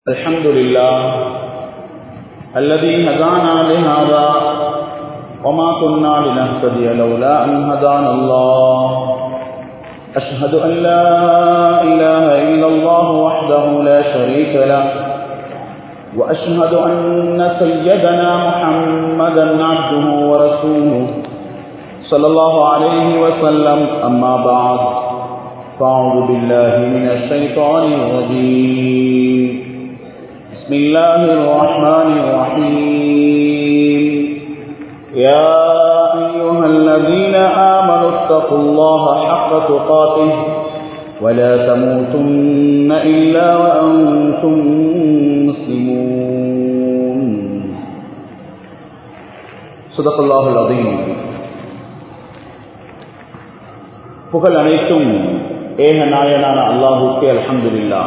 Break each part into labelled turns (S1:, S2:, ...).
S1: الحمد لله الذي هدانا لهذا وما كنا لنهتدي لولا أن هدانا الله أشهد أن لا إله إلا الله وحده لا شريك له وأشهد أن سيدنا محمدا عبده ورسوله صلى الله عليه وسلم أما بعد فأعوذ بالله من الشيطان الرجيم بسم الله الرحمن الرحيم يا أيها الذين آمنوا اتقوا الله حق تقاته ولا تموتن إلا وأنتم مسلمون صدق الله العظيم புகழ் அனைத்தும் ஏக நாயனான அல்லாஹுக்கே அல்ஹம்துலில்லா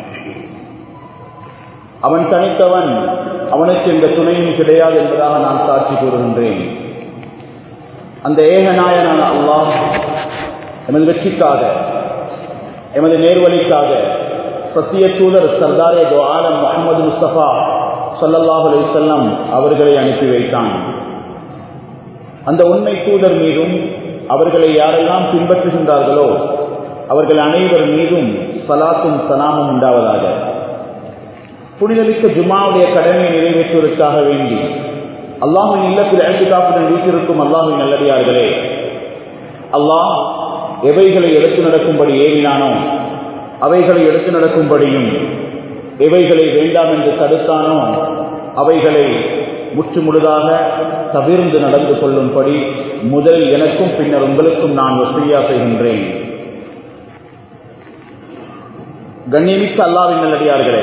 S1: அவன் தனித்தவன் அவனுக்கு எந்த துணையும் கிடையாது என்பதாக நான் சாட்சி கூறுகின்றேன் அந்த ஏகநாயனான அல்லாஹ் எமது வெற்றிக்காக எமது நேர்வழிக்காக சத்திய தூதர் சர்தாரே தோ ஆலம் முகமது முஸ்தபா சல்லல்லாஹ் அலிசல்லாம் அவர்களை அனுப்பி வைத்தான் அந்த உண்மை தூதர் மீதும் அவர்களை யாரெல்லாம் பின்பற்றுகின்றார்களோ அவர்கள் அனைவர் மீதும் சலாத்தும் சலாமும் உண்டாவதாக புனிதமிக்க ஜுமாவுடைய கடமையை நிறைவேற்றுவதற்காக வேண்டி அல்லாஹின் இல்லத்தில் எழுத்துக்காப்புடன் வீட்டிருக்கும் அல்லாஹின் நல்லடியார்களே அல்லாஹ் எவைகளை எடுத்து நடக்கும்படி ஏறினானோ அவைகளை எடுத்து நடக்கும்படியும் எவைகளை வேண்டாம் என்று தடுத்தானோ அவைகளை முற்று முழுதாக தவிர்ந்து நடந்து கொள்ளும்படி முதலில் எனக்கும் பின்னர் உங்களுக்கும் நான் வசதியா செய்கின்றேன் கண்ணியமிக்க அல்லாவின் நல்லடியார்களே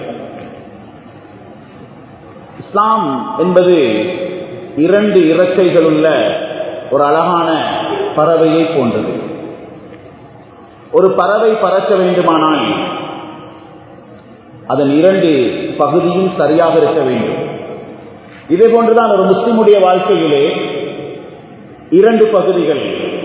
S1: இஸ்லாம் என்பது இரண்டு இறக்கைகள் உள்ள ஒரு அழகான பறவையை போன்றது ஒரு பறவை பறக்க வேண்டுமானால் அதன் இரண்டு பகுதியும் சரியாக இருக்க வேண்டும் இதே போன்றுதான் ஒரு முஸ்லிமுடைய வாழ்க்கையிலே இரண்டு பகுதிகள்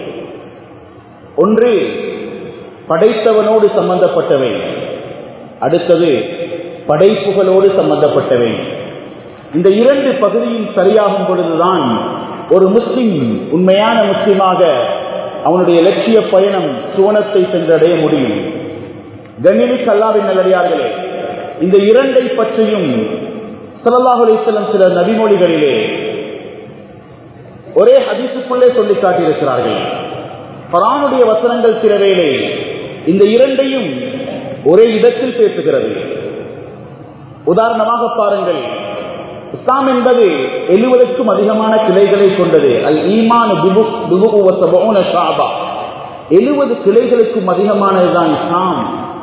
S1: ஒன்று படைத்தவனோடு சம்பந்தப்பட்டவை அடுத்தது படைப்புகளோடு சம்பந்தப்பட்டவை இந்த இரண்டு பகுதியும் சரியாகும் பொழுதுதான் ஒரு முஸ்லிம் உண்மையான முஸ்லிமாக அவனுடைய லட்சிய பயணம் சுவனத்தை சென்றடைய முடியும் கண்ணிமி கல்லாவின் நல்லடியார்களே இந்த இரண்டை பற்றியும் சல்லாஹு அலிஸ்லம் சில நபிமொழிகளிலே ஒரே ஹதீசுக்குள்ளே சொல்லி காட்டியிருக்கிறார்கள் பரானுடைய வசனங்கள் சில வேளை இந்த இரண்டையும் ஒரே இடத்தில் பேசுகிறது உதாரணமாக பாருங்கள் இஸ்லாம் என்பது எழுவதற்கும் அதிகமான கிளைகளை கொண்டது அல் ஈமான எழுபது கிளைகளுக்கும் அதிகமானதுதான் இஸ்லாம்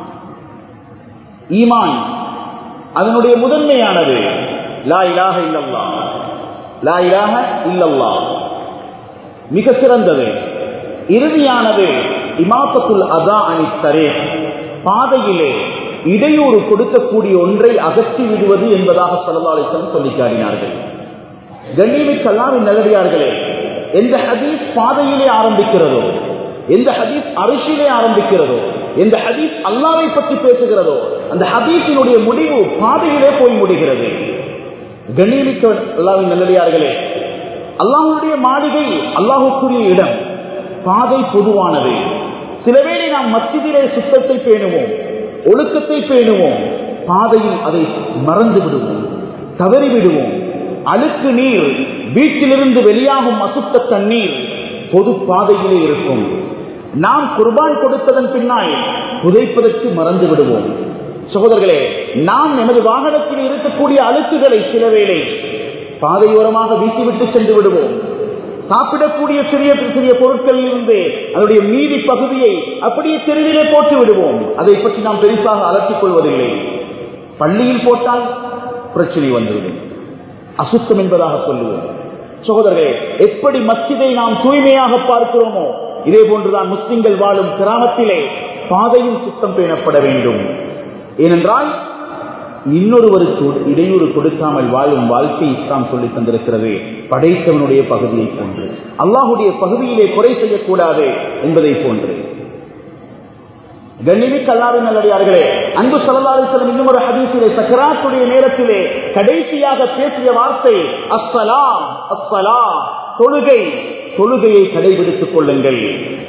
S1: ஈமான் அதனுடைய முதன்மையானது லா இலாக இல்லல்லா லா இலாக இல்லல்லா மிக சிறந்தது இறுதியானது இமாசத்துல் அதா அணித்தரே பாதையிலே இடையூறு கொடுக்கக்கூடிய ஒன்றை அகற்றி விடுவது என்பதாக சொல்லலாளிசன் சொல்லி காட்டினார்கள் கண்ணியமி கல்லாவின் நல்லடியார்களே எந்த ஹதீஸ் பாதையிலே ஆரம்பிக்கிறதோ எந்த ஹதீஸ் அரிசியிலே ஆரம்பிக்கிறதோ எந்த ஹதீஸ் அல்லாவை பற்றி பேசுகிறதோ அந்த ஹதீஸினுடைய முடிவு பாதையிலே போய் முடிகிறது கண்ணியமிக்க அல்லாவின் நல்லடியார்களே அல்லாஹுடைய மாளிகை அல்லாஹுக்குரிய இடம் பாதை பொதுவானது சிலவேளை நாம் மத்தியிலே சுத்தத்தை பேணுவோம் ஒழுக்கத்தை பேணுவோம் பாதையில் அதை மறந்து விடுவோம் தவறி விடுவோம் அழுக்கு நீர் வீட்டிலிருந்து வெளியாகும் அசுத்த தண்ணீர் பொது பாதையிலே இருக்கும் நாம் குர்பான் கொடுத்ததன் பின்னால் புதைப்பதற்கு மறந்து விடுவோம் சகோதரர்களே நாம் நமது வாகனத்தில் இருக்கக்கூடிய அழுக்குகளை சில வேளை பாதையோரமாக வீசிவிட்டு சென்று விடுவோம் சாப்பிடக்கூடிய சிறிய சிறிய பொருட்களில் இருந்து அதனுடைய மீதி பகுதியை அப்படியே தெருவிலே போட்டு விடுவோம் அதை பற்றி நாம் பெருசாக அலற்றிக் கொள்வதில்லை பள்ளியில் போட்டால் பிரச்சனை வந்துவிடும் அசுத்தம் என்பதாக சொல்லுவோம் சகோதரர்களே எப்படி மஸ்ஜிதை நாம் தூய்மையாக பார்க்கிறோமோ இதே போன்றுதான் முஸ்லிம்கள் வாழும் கிராமத்திலே பாதையும் சுத்தம் பேணப்பட வேண்டும் ஏனென்றால் இன்னொருவருக்கு இடையூறு கொடுக்காமல் வாழும் வாழ்க்கை இஸ்லாம் சொல்லி தந்திருக்கிறது படைத்தவனுடைய பகுதியை போன்று அல்லாஹுடைய பகுதியிலே குறை செய்யக்கூடாது என்பதை போன்று கண்ணிமிக்க அல்லாவின் நல்லடியார்களே அன்பு சொல்லலாசலம் இன்னும் ஒரு ஹதீசிலே சக்கராத்துடைய நேரத்திலே கடைசியாக பேசிய வார்த்தை அஸ்ஸலா அஸ்ஸலா தொழுகை தொழுகையை கடைபிடித்துக் கொள்ளுங்கள்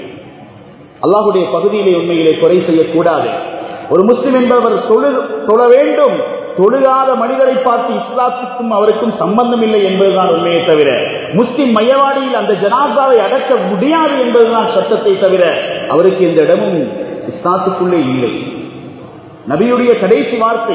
S1: அல்லாஹுடைய பகுதியிலே உண்மையிலே குறை செய்யக்கூடாது ஒரு முஸ்லிம் என்பவர் தொழு தொழ வேண்டும் தொழுகாத மனிதரை பார்த்து இஸ்லாத்துக்கும் அவருக்கும் சம்பந்தம் இல்லை என்பதுதான் உண்மையை தவிர முஸ்லிம் மையவாடியில் அந்த ஜனாதாவை அடக்க முடியாது என்பதுதான் சட்டத்தை தவிர அவருக்கு இந்த இடமும் இஸ்லாத்துக்குள்ளே இல்லை நபியுடைய கடைசி வார்த்தை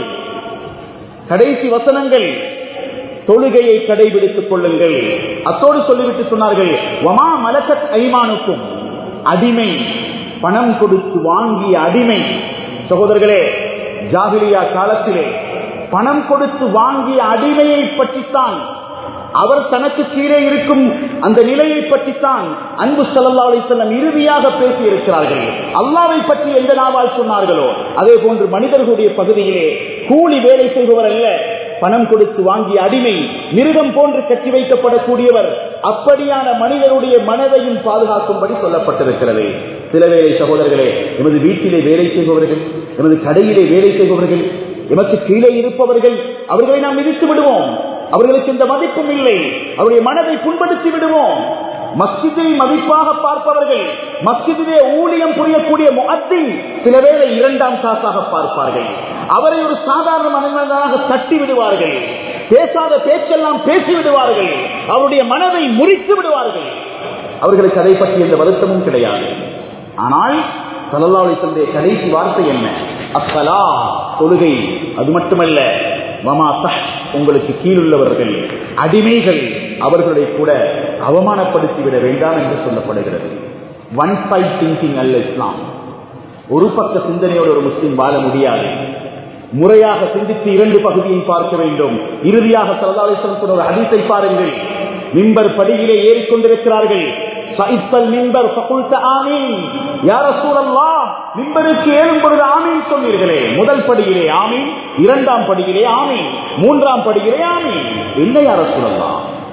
S1: கடைசி வசனங்கள் தொழுகையை கடைபிடித்துக் கொள்ளுங்கள் அத்தோடு சொல்லிவிட்டு சொன்னார்கள் வமா மலக்கத் ஐமானுக்கும் அடிமை பணம் கொடுத்து வாங்கிய அடிமை சகோதரர்களே ஜாகிலியா காலத்திலே பணம் கொடுத்து வாங்கிய அடிமையை பற்றித்தான் அவர் தனக்கு கீழே இருக்கும் அந்த நிலையை பற்றித்தான் அன்பு சல்லா அலிசல்லம் இறுதியாக பேசி இருக்கிறார்கள் அல்லாவை பற்றி எந்த நாவால் சொன்னார்களோ அதே போன்று மனிதர்களுடைய பகுதியிலே கூலி வேலை செய்பவர் அல்ல பணம் கொடுத்து வாங்கிய அடிமை மிருகம் போன்று கட்டி வைக்கப்படக்கூடியவர் அப்படியான மனிதனுடைய மனதையும் பாதுகாக்கும்படி சொல்லப்பட்டிருக்கிறது சில வேலை சகோதரர்களே எமது வீட்டிலே வேலை செய்பவர்கள் எமது கடையிலே வேலை செய்பவர்கள் எமக்கு கீழே இருப்பவர்கள் அவர்களை நாம் மிதித்து விடுவோம் அவர்களுக்கு இந்த மதிப்பும் இல்லை அவருடைய மனதை புண்படுத்தி விடுவோம் மஸ்ஜிதை மதிப்பாக பார்ப்பவர்கள் மஸ்ஜிதிலே ஊழியம் புரியக்கூடிய முகத்தின் சில வேளை இரண்டாம் காசாக பார்ப்பார்கள் அவரை ஒரு சாதாரண மனிதனாக தட்டி விடுவார்கள் பேசாத பேச்செல்லாம் பேசி விடுவார்கள் அவருடைய மனதை முறித்து விடுவார்கள் அவர்களுக்கு அதை பற்றி எந்த வருத்தமும் கிடையாது ஆனால் சலல்லாவுடைய கடைசி வார்த்தை என்ன அஸ்ஸலா தொழுகை அது மட்டுமல்ல மமா தஹ் உங்களுக்கு கீழுள்ளவர்கள் அடிமைகள் அவர்களை கூட அவமானப்படுத்தி விட வேண்டாம் என்று சொல்லப்படுகிறது ஒன் சைட் திங்கிங் அல்ல இஸ்லாம் ஒரு பக்க சிந்தனையோடு ஒரு முஸ்லீம் வாழ முடியாது முறையாக சிந்தித்து இரண்டு பகுதியை பார்க்க வேண்டும் இறுதியாக சரதாலேஸ்வரம் ஒரு அதிசை பாருங்கள் மிம்பர் படியிலே ஏறிக்கொண்டிருக்கிறார்கள் சைத்தல் மிம்பர் ஃபகுல்த ஆமீன் யார சூழல்லா மிம்பருக்கு ஏறும் பொழுது ஆமீன் சொன்னீர்களே முதல் படியிலே ஆமீன் இரண்டாம் படியிலே ஆமீன் மூன்றாம் படியிலே ஆமீன் இல்லை யார சூழல்லா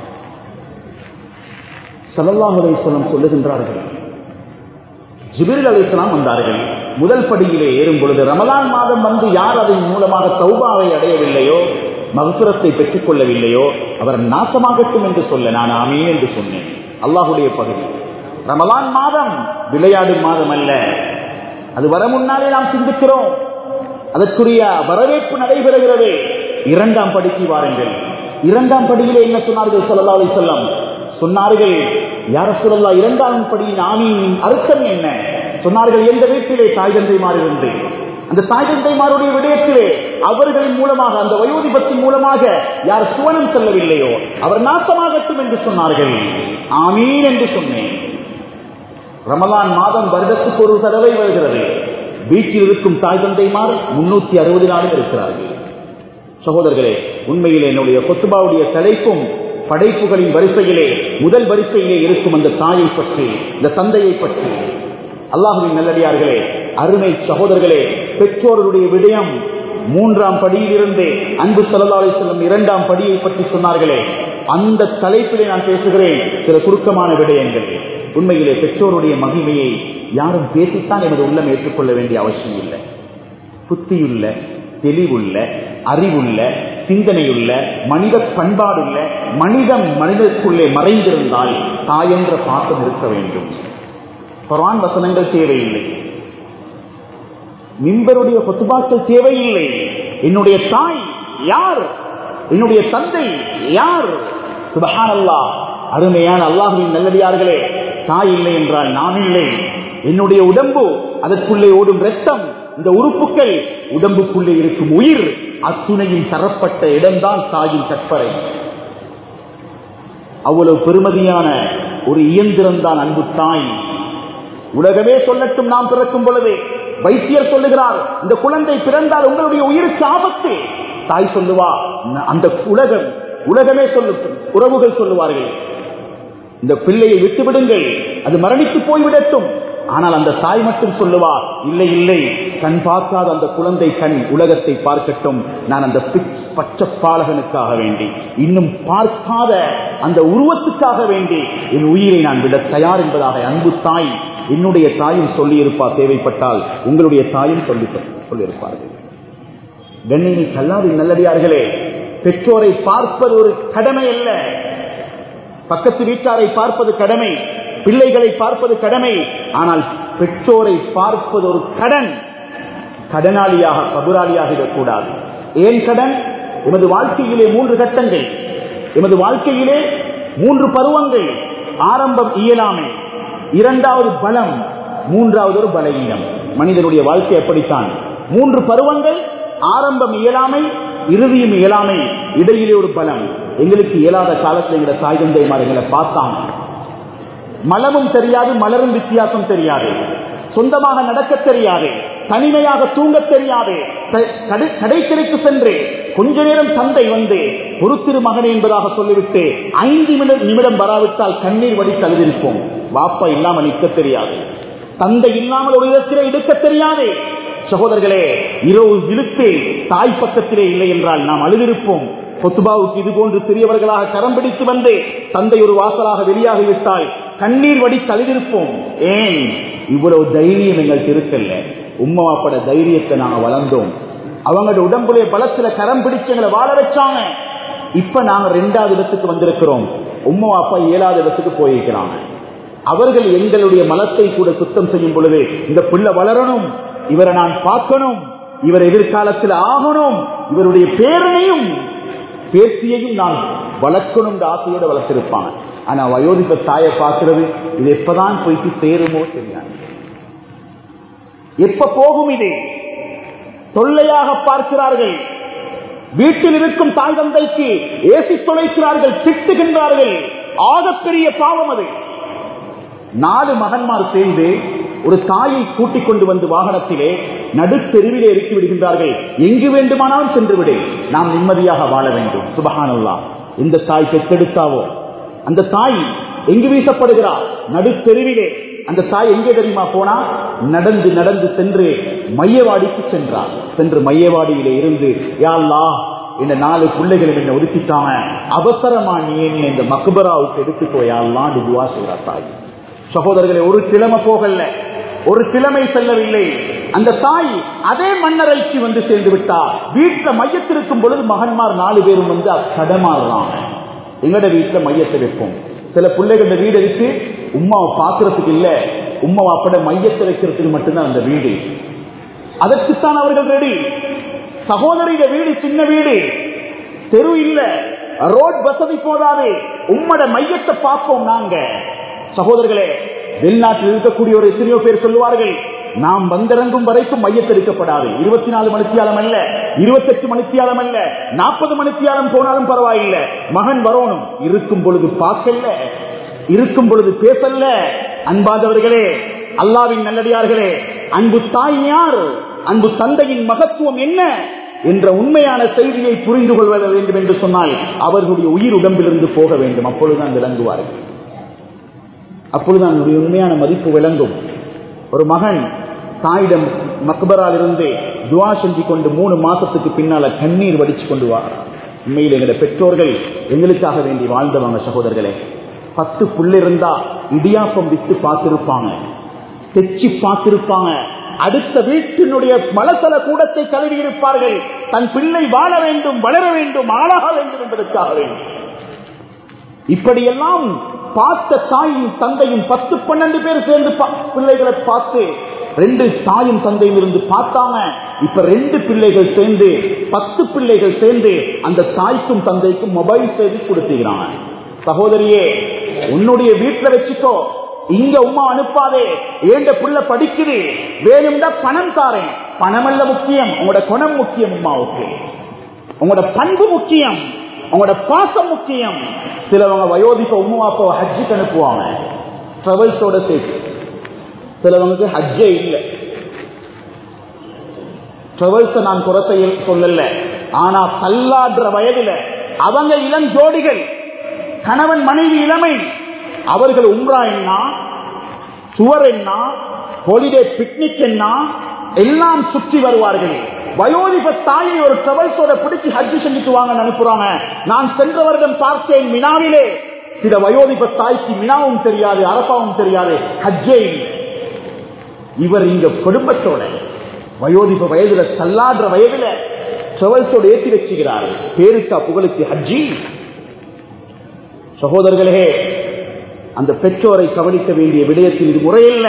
S1: சல்லல்லாஹு அலைஹிஸ்ஸலாம் சொல்லுகின்றார்கள் ஜிபிரில் அலைஹிஸ்ஸலாம் வந்தார்கள் முதல் படியிலே ஏறும் பொழுது ரமலான் மாதம் வந்து யார் அதன் மூலமாக தௌபாவை அடையவில்லையோ மகசுரத்தை பெற்றுக் கொள்ளவில்லையோ அவர் நாசமாகட்டும் என்று சொல்ல நான் ஆமீன் என்று சொன்னேன் அல்லாஹுடைய பகுதி ரமலான் மாதம் விளையாடும் மாதம் அல்ல அது வர முன்னாலே நாம் சிந்திக்கிறோம் அதற்குரிய வரவேற்பு நடைபெறுகிறது இரண்டாம் படிக்கு வாருங்கள் இரண்டாம் படியிலே என்ன சொன்னார்கள் சொல்லலா அலி செல்லம் சொன்னார்கள் யார சொல்லலா இரண்டாம் படியின் ஆமீனின் அர்த்தம் என்ன சொன்னார்கள் எந்த வீட்டிலே தாய் தந்தைமார் இருந்து அந்த தாய் தந்தைமாருடைய விடயத்திலே அவர்களின் மூலமாக அந்த வயோதிபத்தின் மூலமாக யார் சுவனம் செல்லவில்லையோ அவர் நாசமாகட்டும் என்று சொன்னார்கள் ஆமீன் என்று சொன்னேன் ரமலான் மாதம் வருடத்துக்கு ஒரு தடவை வருகிறது வீட்டில் இருக்கும் தாய் தந்தைமார் முன்னூத்தி அறுபது நாளும் இருக்கிறார்கள் சகோதரர்களே உண்மையில் என்னுடைய கொத்துபாவுடைய தலைப்பும் படைப்புகளின் வரிசையிலே முதல் வரிசையிலே இருக்கும் அந்த தாயை பற்றி இந்த தந்தையை பற்றி அல்லாஹுவின் நல்லடியார்களே அருமை சகோதரர்களே பெற்றோர்களுடைய விடயம் மூன்றாம் படியிலிருந்து அன்பு சொல்லலாலை செல்லும் இரண்டாம் படியை பற்றி சொன்னார்களே அந்த தலைப்பிலே நான் பேசுகிறேன் சில சுருக்கமான விடயங்கள் உண்மையிலே பெற்றோருடைய மகிமையை யாரும் பேசித்தான் எனது உள்ளம் ஏற்றுக்கொள்ள வேண்டிய அவசியம் இல்லை புத்தியுள்ள தெளிவுள்ள அறிவுள்ள சிந்தனையுள்ள மனித பண்பாடுள்ள மனிதம் மனிதனுக்குள்ளே மறைந்திருந்தால் தாயென்ற பாசம் இருக்க வேண்டும் குரான் வசனங்கள் தேவையில்லை மின்பருடைய கொத்துபாக்கள் தேவையில்லை என்னுடைய தாய் யார் என்னுடைய தந்தை யார் சுபஹானல்லா அருமையான அல்லாஹுவின் நல்லடியார்களே தாய் இல்லை என்றால் நான் இல்லை என்னுடைய உடம்பு அதற்குள்ளே ஓடும் ரத்தம் இந்த உறுப்புகள் உடம்புக்குள்ளே இருக்கும் உயிர் அத்துணையும் தரப்பட்ட இடம்தான் தாயின் கற்பரை அவ்வளவு பெருமதியான ஒரு இயந்திரம் தான் அன்பு தாய் உலகமே சொல்லட்டும் நாம் பிறக்கும் பொழுது வைத்தியர் சொல்லுகிறார் இந்த குழந்தை பிறந்தால் உங்களுடைய உயிருக்கு ஆபத்து தாய் சொல்லுவா அந்த உலகம் உலகமே சொல்லு உறவுகள் சொல்லுவார்கள் இந்த பிள்ளையை விட்டு விடுங்கள் அது மரணித்து போய்விடட்டும் ஆனால் அந்த தாய் மட்டும் சொல்லுவா இல்லை இல்லை கண் பார்க்காத அந்த குழந்தை கண் உலகத்தை பார்க்கட்டும் நான் அந்த பச்சை பாலகனுக்காக வேண்டி இன்னும் பார்க்காத அந்த உருவத்துக்காக வேண்டி என் உயிரை நான் விட தயார் என்பதாக அன்பு தாய் என்னுடைய தாயும் சொல்லி இருப்பா தேவைப்பட்டால் உங்களுடைய தாயும் சொல்லி சொல்லியிருப்பார்கள் கண்ணினி கல்லாவின் நல்லடியார்களே பெற்றோரை பார்ப்பது ஒரு கடமை அல்ல பக்கத்து வீட்டாரை பார்ப்பது கடமை பிள்ளைகளை பார்ப்பது கடமை ஆனால் பெற்றோரை பார்ப்பது ஒரு கடன் கடனாளியாக கபுராளியாக இருக்கக்கூடாது ஏன் கடன் எமது வாழ்க்கையிலே மூன்று கட்டங்கள் எமது வாழ்க்கையிலே மூன்று பருவங்கள் ஆரம்பம் இயலாமை இரண்டாவது பலம் மூன்றாவது ஒரு பலவீனம் மனிதனுடைய வாழ்க்கை எப்படித்தான் மூன்று பருவங்கள் ஆரம்பம் இயலாமை இறுதியும் இயலாமை இடையிலே ஒரு பலம் எங்களுக்கு இயலாத காலத்தில் எங்களை தாய் தந்தைமார் எங்களை பார்த்தாங்க மலமும் தெரியாது மலரும் வித்தியாசம் தெரியாது சொந்தமாக நடக்க தெரியாது தனிமையாக தூங்க தெரியாது கடைக்கிறைக்கு சென்று கொஞ்ச நேரம் தந்தை வந்து பொறுத்திரு மகன் என்பதாக சொல்லிவிட்டு ஐந்து நிமிடம் வராவிட்டால் கண்ணீர் வடி தழுதிருப்போம் வாப்பா இல்லாமல் நிற்க தெரியாது தந்தை இல்லாமல் ஒரு இடத்திலே எடுக்க தெரியாது சகோதரர்களே இரவு இழுத்து தாய் பக்கத்திலே இல்லை என்றால் நாம் அழுதிருப்போம் கொத்துபாவுக்கு இது போன்று பெரியவர்களாக கரம் பிடித்து வந்து தந்தை ஒரு வாசலாக வெளியாகிவிட்டால் கண்ணீர் வடி தழுதிருப்போம் ஏன் இவ்வளவு தைரியம் எங்களுக்கு இருக்கல்ல உம்மாப்பட தைரியத்தை நாங்க வளர்ந்தோம் அவங்களோட உடம்புடைய பலத்துல கரம் பிடிச்சு எங்களை வாழ வச்சாங்க இப்ப நாங்க ரெண்டாவது இடத்துக்கு வந்திருக்கிறோம் உம்மா அப்பா ஏழாவது இடத்துக்கு போயிருக்கிறாங்க அவர்கள் எங்களுடைய மலத்தை கூட சுத்தம் செய்யும் பொழுது இந்த பிள்ளை வளரணும் இவரை நான் பார்க்கணும் இவர் எதிர்காலத்தில் ஆகணும் இவருடைய பேரனையும் பேத்தியையும் நான் வளர்க்கணும் ஆசையோட வளர்த்திருப்பாங்க ஆனா வயோதிப தாயை பார்க்கிறது இது எப்பதான் போயிட்டு சேருமோ தெரியாது எப்ப போகும் இது தொல்லையாக பார்க்கிறார்கள் வீட்டில் இருக்கும் தாய் தந்தைக்கு ஏசி தொலைக்கிறார்கள் திட்டுகின்றார்கள் ஆகப்பெரிய பாவம் அது நாலு மகன்மார் சேர்ந்து ஒரு தாயை கூட்டிக் கொண்டு வந்து வாகனத்திலே நடுத்தெருவிலே இறக்கி விடுகின்றார்கள் எங்கு வேண்டுமானாலும் சென்று விடு நாம் நிம்மதியாக வாழ வேண்டும் சுபகானல்லா இந்த தாய் பெற்றெடுத்தாவோ அந்த தாய் எங்கு வீசப்படுகிறார் நடுத்தெருவிலே அந்த தாய் எங்கே தெரியுமா போனா நடந்து நடந்து சென்று மையவாடிக்கு சென்றார் சென்று மையவாடியிலே இருந்து யாழ்லா இந்த நாலு பிள்ளைகளும் என்ன ஒதுக்கிட்டாங்க அவசரமா நீ என்ன இந்த மக்பராவுக்கு எடுத்துக்கோ யாழ்லாம் துவா செய்கிறா தாய் சகோதரர்களை ஒரு கிழமை போகல ஒரு கிழமை செல்லவில்லை அந்த தாய் அதே மன்னரைக்கு வந்து சேர்ந்து விட்டார் வீட்டுல மையத்திருக்கும் பொழுது மகன்மார் நாலு பேரும் வந்து கடமாறுறாங்க எங்கட வீட்டுல மையத்தை வைப்போம் சில பிள்ளைகள வீடு இருக்கு உமாவை பாக்குறதுக்கு இல்ல உமா அப்பட மையத்தை வைக்கிறதுக்கு மட்டும்தான் அந்த வீடு அதற்குத்தான் அவர்கள் ரெடி சகோதரிட வீடு சின்ன வீடு தெரு இல்ல ரோட் வசதி போதாது உம்மட மையத்தை பார்ப்போம் நாங்க சகோதரர்களே வெளிநாட்டில் இருக்கக்கூடிய ஒரு எத்தனையோ பேர் சொல்லுவார்கள் நாம் வந்திறங்கும் வரைக்கும் மையத்தெடுக்கப்படாது இருபத்தி நாலு மணித்தியாலம் அல்ல இருபத்தெட்டு மணித்தியாலம் அல்ல நாற்பது மணித்தியாலம் போனாலும் பரவாயில்லை மகன் வரணும் இருக்கும் பொழுது பார்க்கல இருக்கும் பொழுது பேசல்ல அன்பாதவர்களே அல்லாவின் நல்லடியார்களே அன்பு தாய் யார் அன்பு தந்தையின் மகத்துவம் என்ன என்ற உண்மையான செய்தியை புரிந்து கொள்ள வேண்டும் என்று சொன்னால் அவர்களுடைய உயிர் உடம்பிலிருந்து போக வேண்டும் அப்பொழுதுதான் விளங்குவார்கள் அப்பொழுதுதான் அவனுடைய உண்மையான மதிப்பு விளங்கும் ஒரு மகன் தாயிடம் மக்பரால் இருந்து துவா செஞ்சு கொண்டு மூணு மாசத்துக்கு பின்னால கண்ணீர் வடிச்சு கொண்டு வாரார் உண்மையில் எங்களுடைய பெற்றோர்கள் எங்களுக்காக வேண்டி வாழ்ந்தவங்க சகோதரர்களே பத்து புள்ள இருந்தா இடியாப்பம் வித்து பார்த்திருப்பாங்க தெச்சி பார்த்திருப்பாங்க அடுத்த வீட்டினுடைய மலசல கூடத்தை கழுவி இருப்பார்கள் தன் பிள்ளை வாழ வேண்டும் வளர வேண்டும் ஆளாக வேண்டும் என்பதற்காக வேண்டும் இப்படியெல்லாம் பார்த்த தாயும் தந்தையும் பத்து பன்னெண்டு பேர் சேர்ந்து பிள்ளைகளை பார்த்து ரெண்டு தாயும் தந்தையும் இருந்து பார்த்தாங்க இப்ப ரெண்டு பிள்ளைகள் சேர்ந்து பத்து பிள்ளைகள் சேர்ந்து அந்த தாய்க்கும் தந்தைக்கும் மொபைல் செய்து கொடுத்துக்கிறாங்க சகோதரியே உன்னுடைய வீட்டுல வச்சுக்கோ இங்க உமா அனுப்பாதே ஏண்ட புள்ள படிக்குது வேணும்டா பணம் தாரேன் பணம் அல்ல முக்கியம் உங்களோட குணம் முக்கியம் உமாவுக்கு உங்களோட பண்பு முக்கியம் உங்களோட பாசம் முக்கியம் சிலவங்க வயோதிப்ப உமாப்பாவை ஹஜ்ஜுக்கு அனுப்புவாங்க டிராவல்ஸோட சேர்த்து சிலவங்களுக்கு ஹஜ்ஜே இல்லை டிராவல்ஸ நான் குறை சொல்லல ஆனா தள்ளாடுற வயதுல அவங்க இளம் ஜோடிகள் கணவன் மனைவி இளமை அவர்கள் உம்ரா என்ன சுவர் என்ன ஹாலிடே பிக்னிக் என்ன எல்லாம் சுற்றி வருவார்கள் வயோதிப தாயை ஒரு டிராவல்ஸோட பிடிச்சு ஹஜ்ஜு செஞ்சுட்டு வாங்க அனுப்புறாங்க நான் சென்ற வருடம் பார்த்தேன் மினாவிலே சில வயோதிப தாய்க்கு மினாவும் தெரியாது அரப்பாவும் தெரியாது ஹஜ்ஜே இல்லை இவர் இங்க குடும்பத்தோட வயோதிப வயதுல தள்ளாடுற வயதுல செவல்ஸோட ஏற்றி வச்சுக்கிறார் பேருக்கா புகழுக்கு ஹஜ்ஜி சகோதரர்களே அந்த பெற்றோரை கவனிக்க வேண்டிய விடயத்தில் இது முறையில்ல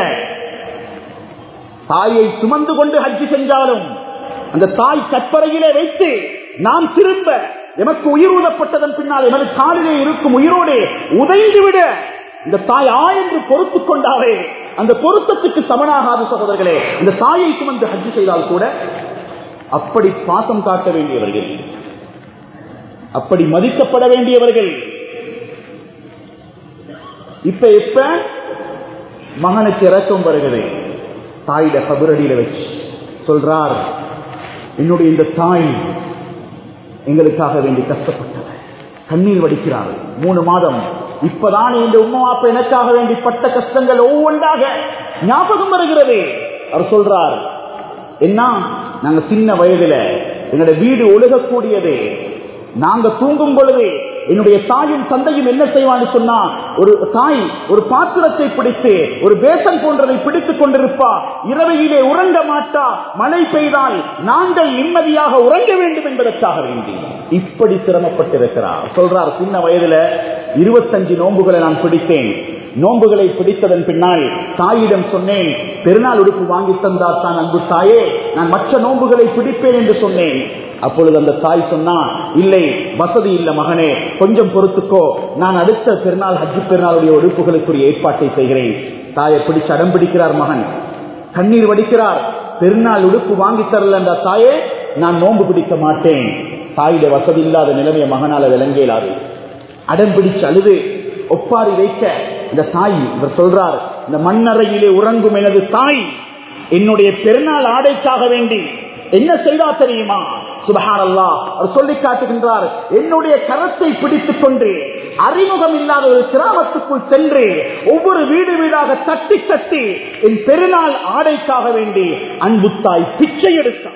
S1: தாயை சுமந்து கொண்டு ஹஜ்ஜி செஞ்சாலும் அந்த தாய் கற்பறையிலே வைத்து நாம் திரும்ப எமக்கு உயிர் ஊதப்பட்டதன் பின்னால் எமது காலிலே இருக்கும் உயிரோடு உதைந்து விட இந்த தாய் ஆ என்று பொறுத்துக் கொண்டாலே அந்த பொருத்தத்துக்கு சமனாகாத சகோதரர்களே இந்த தாயை சுமந்து ஹஜ்ஜி செய்தால் கூட அப்படி பாசம் காட்ட வேண்டியவர்கள் அப்படி மதிக்கப்பட வேண்டியவர்கள் இப்ப இப்ப மகனுக்கு இறக்கம் வருகிறது தாயிட கபரடியில வச்சு சொல்றார் என்னுடைய இந்த தாய் எங்களுக்காக வேண்டி கஷ்டப்பட்டவர் கண்ணீர் வடிக்கிறார் மூணு மாதம் இப்பதான் இந்த உம்மா அப்ப எனக்காக வேண்டி பட்ட கஷ்டங்கள் ஒவ்வொன்றாக ஞாபகம் வருகிறது அவர் சொல்றார் என்ன நாங்க சின்ன வயதுல எங்களுடைய வீடு ஒழுகக்கூடியது நாங்க தூங்கும் பொழுது என்னுடைய தாயும் தந்தையும் என்ன செய்வான்னு சொன்னா ஒரு தாய் ஒரு பாத்திரத்தை பிடித்து ஒரு பேசன் போன்றதை பிடித்துக் கொண்டிருப்பா இரவையிலே உறங்க மாட்டா மழை பெய்தால் நாங்கள் நிம்மதியாக உறங்க வேண்டும் என்பதற்காக வேண்டி இப்படி சிரமப்பட்டிருக்கிறார் சொல்றார் சின்ன வயதுல இருபத்தஞ்சு நோன்புகளை நான் பிடித்தேன் நோன்புகளை பிடித்ததன் பின்னால் தாயிடம் சொன்னேன் பெருநாள் உடுப்பு வாங்கி தந்தார் தான் அன்பு தாயே நான் மற்ற நோன்புகளை பிடிப்பேன் என்று சொன்னேன் அப்பொழுது அந்த தாய் சொன்னா இல்லை வசதி இல்ல மகனே கொஞ்சம் பொறுத்துக்கோ நான் அடுத்த பெருநாள் ஹஜ்ஜி பெருநாளுடைய உடுப்புகளுக்குரிய ஏற்பாட்டை செய்கிறேன் தாயை பிடிச்சு அடம் பிடிக்கிறார் மகன் கண்ணீர் வடிக்கிறார் பெருநாள் உடுப்பு வாங்கி தரல என்ற தாயே நான் நோன்பு பிடிக்க மாட்டேன் தாயிட வசதி இல்லாத நிலைமைய மகனால விளங்கியலாது அடம் பிடிச்சு அழுது ஒப்பாரி வைக்க இந்த தாய் இவர் சொல்றார் இந்த மண்ணறையிலே உறங்கும் எனது தாய் என்னுடைய பெருநாள் ஆடைக்காக வேண்டி என்ன செய்தா தெரியுமா சுபஹானல்லா அவர் சொல்லி காட்டுகின்றார் என்னுடைய கரத்தை பிடித்துக் கொண்டு அறிமுகம் இல்லாத ஒரு கிராமத்துக்குள் சென்று ஒவ்வொரு வீடு வீடாக தட்டி தட்டி என் பெருநாள் ஆடைக்காக வேண்டி அன்பு தாய் பிச்சை எடுத்தார்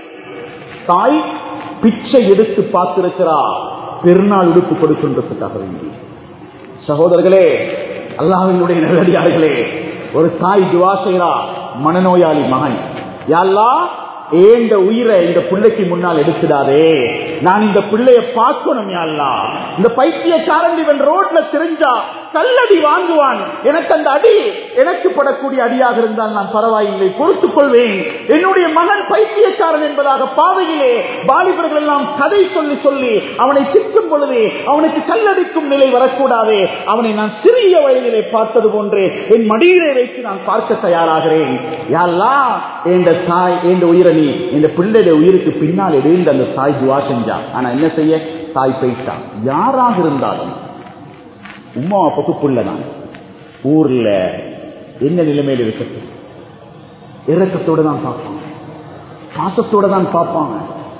S1: தாய் பிச்சை எடுத்து பார்த்திருக்கிறார் பெருநாள் உடுப்பு கொடுக்கின்றதுக்காக வேண்டி சகோதரர்களே அல்லாஹினுடைய நல்லடியார்களே ஒரு தாய் துவா செய்கிறா மனநோயாளி மகன் யாழ்லா ஏந்த உயிரை இந்த பிள்ளைக்கு முன்னால் எடுத்துடாதே நான் இந்த பிள்ளைய பார்க்கணும் யாழ்லா இந்த பைத்தியக்காரன் இவன் ரோட்ல தெரிஞ்சா கல்லடி வாங்குவான் எனக்கு அந்த அடி எனக்கு படக்கூடிய அடியாக இருந்தால் நான் பரவாயில்லை பொறுத்துக் கொள்வேன் என்னுடைய மகன் பைத்தியக்காரன் என்பதாக பாதையிலே வாலிபர்கள் எல்லாம் கதை சொல்லி சொல்லி அவனை திட்டும் பொழுது அவனுக்கு கல்லடிக்கும் நிலை வரக்கூடாது அவனை நான் சிறிய வயதிலே பார்த்தது போன்று என் மடியிலே வைத்து நான் பார்க்க தயாராகிறேன் யாரா என்ற தாய் என்ற உயிரணி என்ற பிள்ளையுடைய உயிருக்கு பின்னால் எழுந்த அந்த தாய் துவா செஞ்சா ஆனா என்ன செய்ய தாய் போயிட்டான் யாராக இருந்தாலும் உமா அப்பாக்கு புள்ள நான் ஊர்ல என்ன நிலைமையில் இருக்கட்டும் இறக்கத்தோட தான் பார்ப்பாங்க பாசத்தோட தான் பார்ப்பாங்க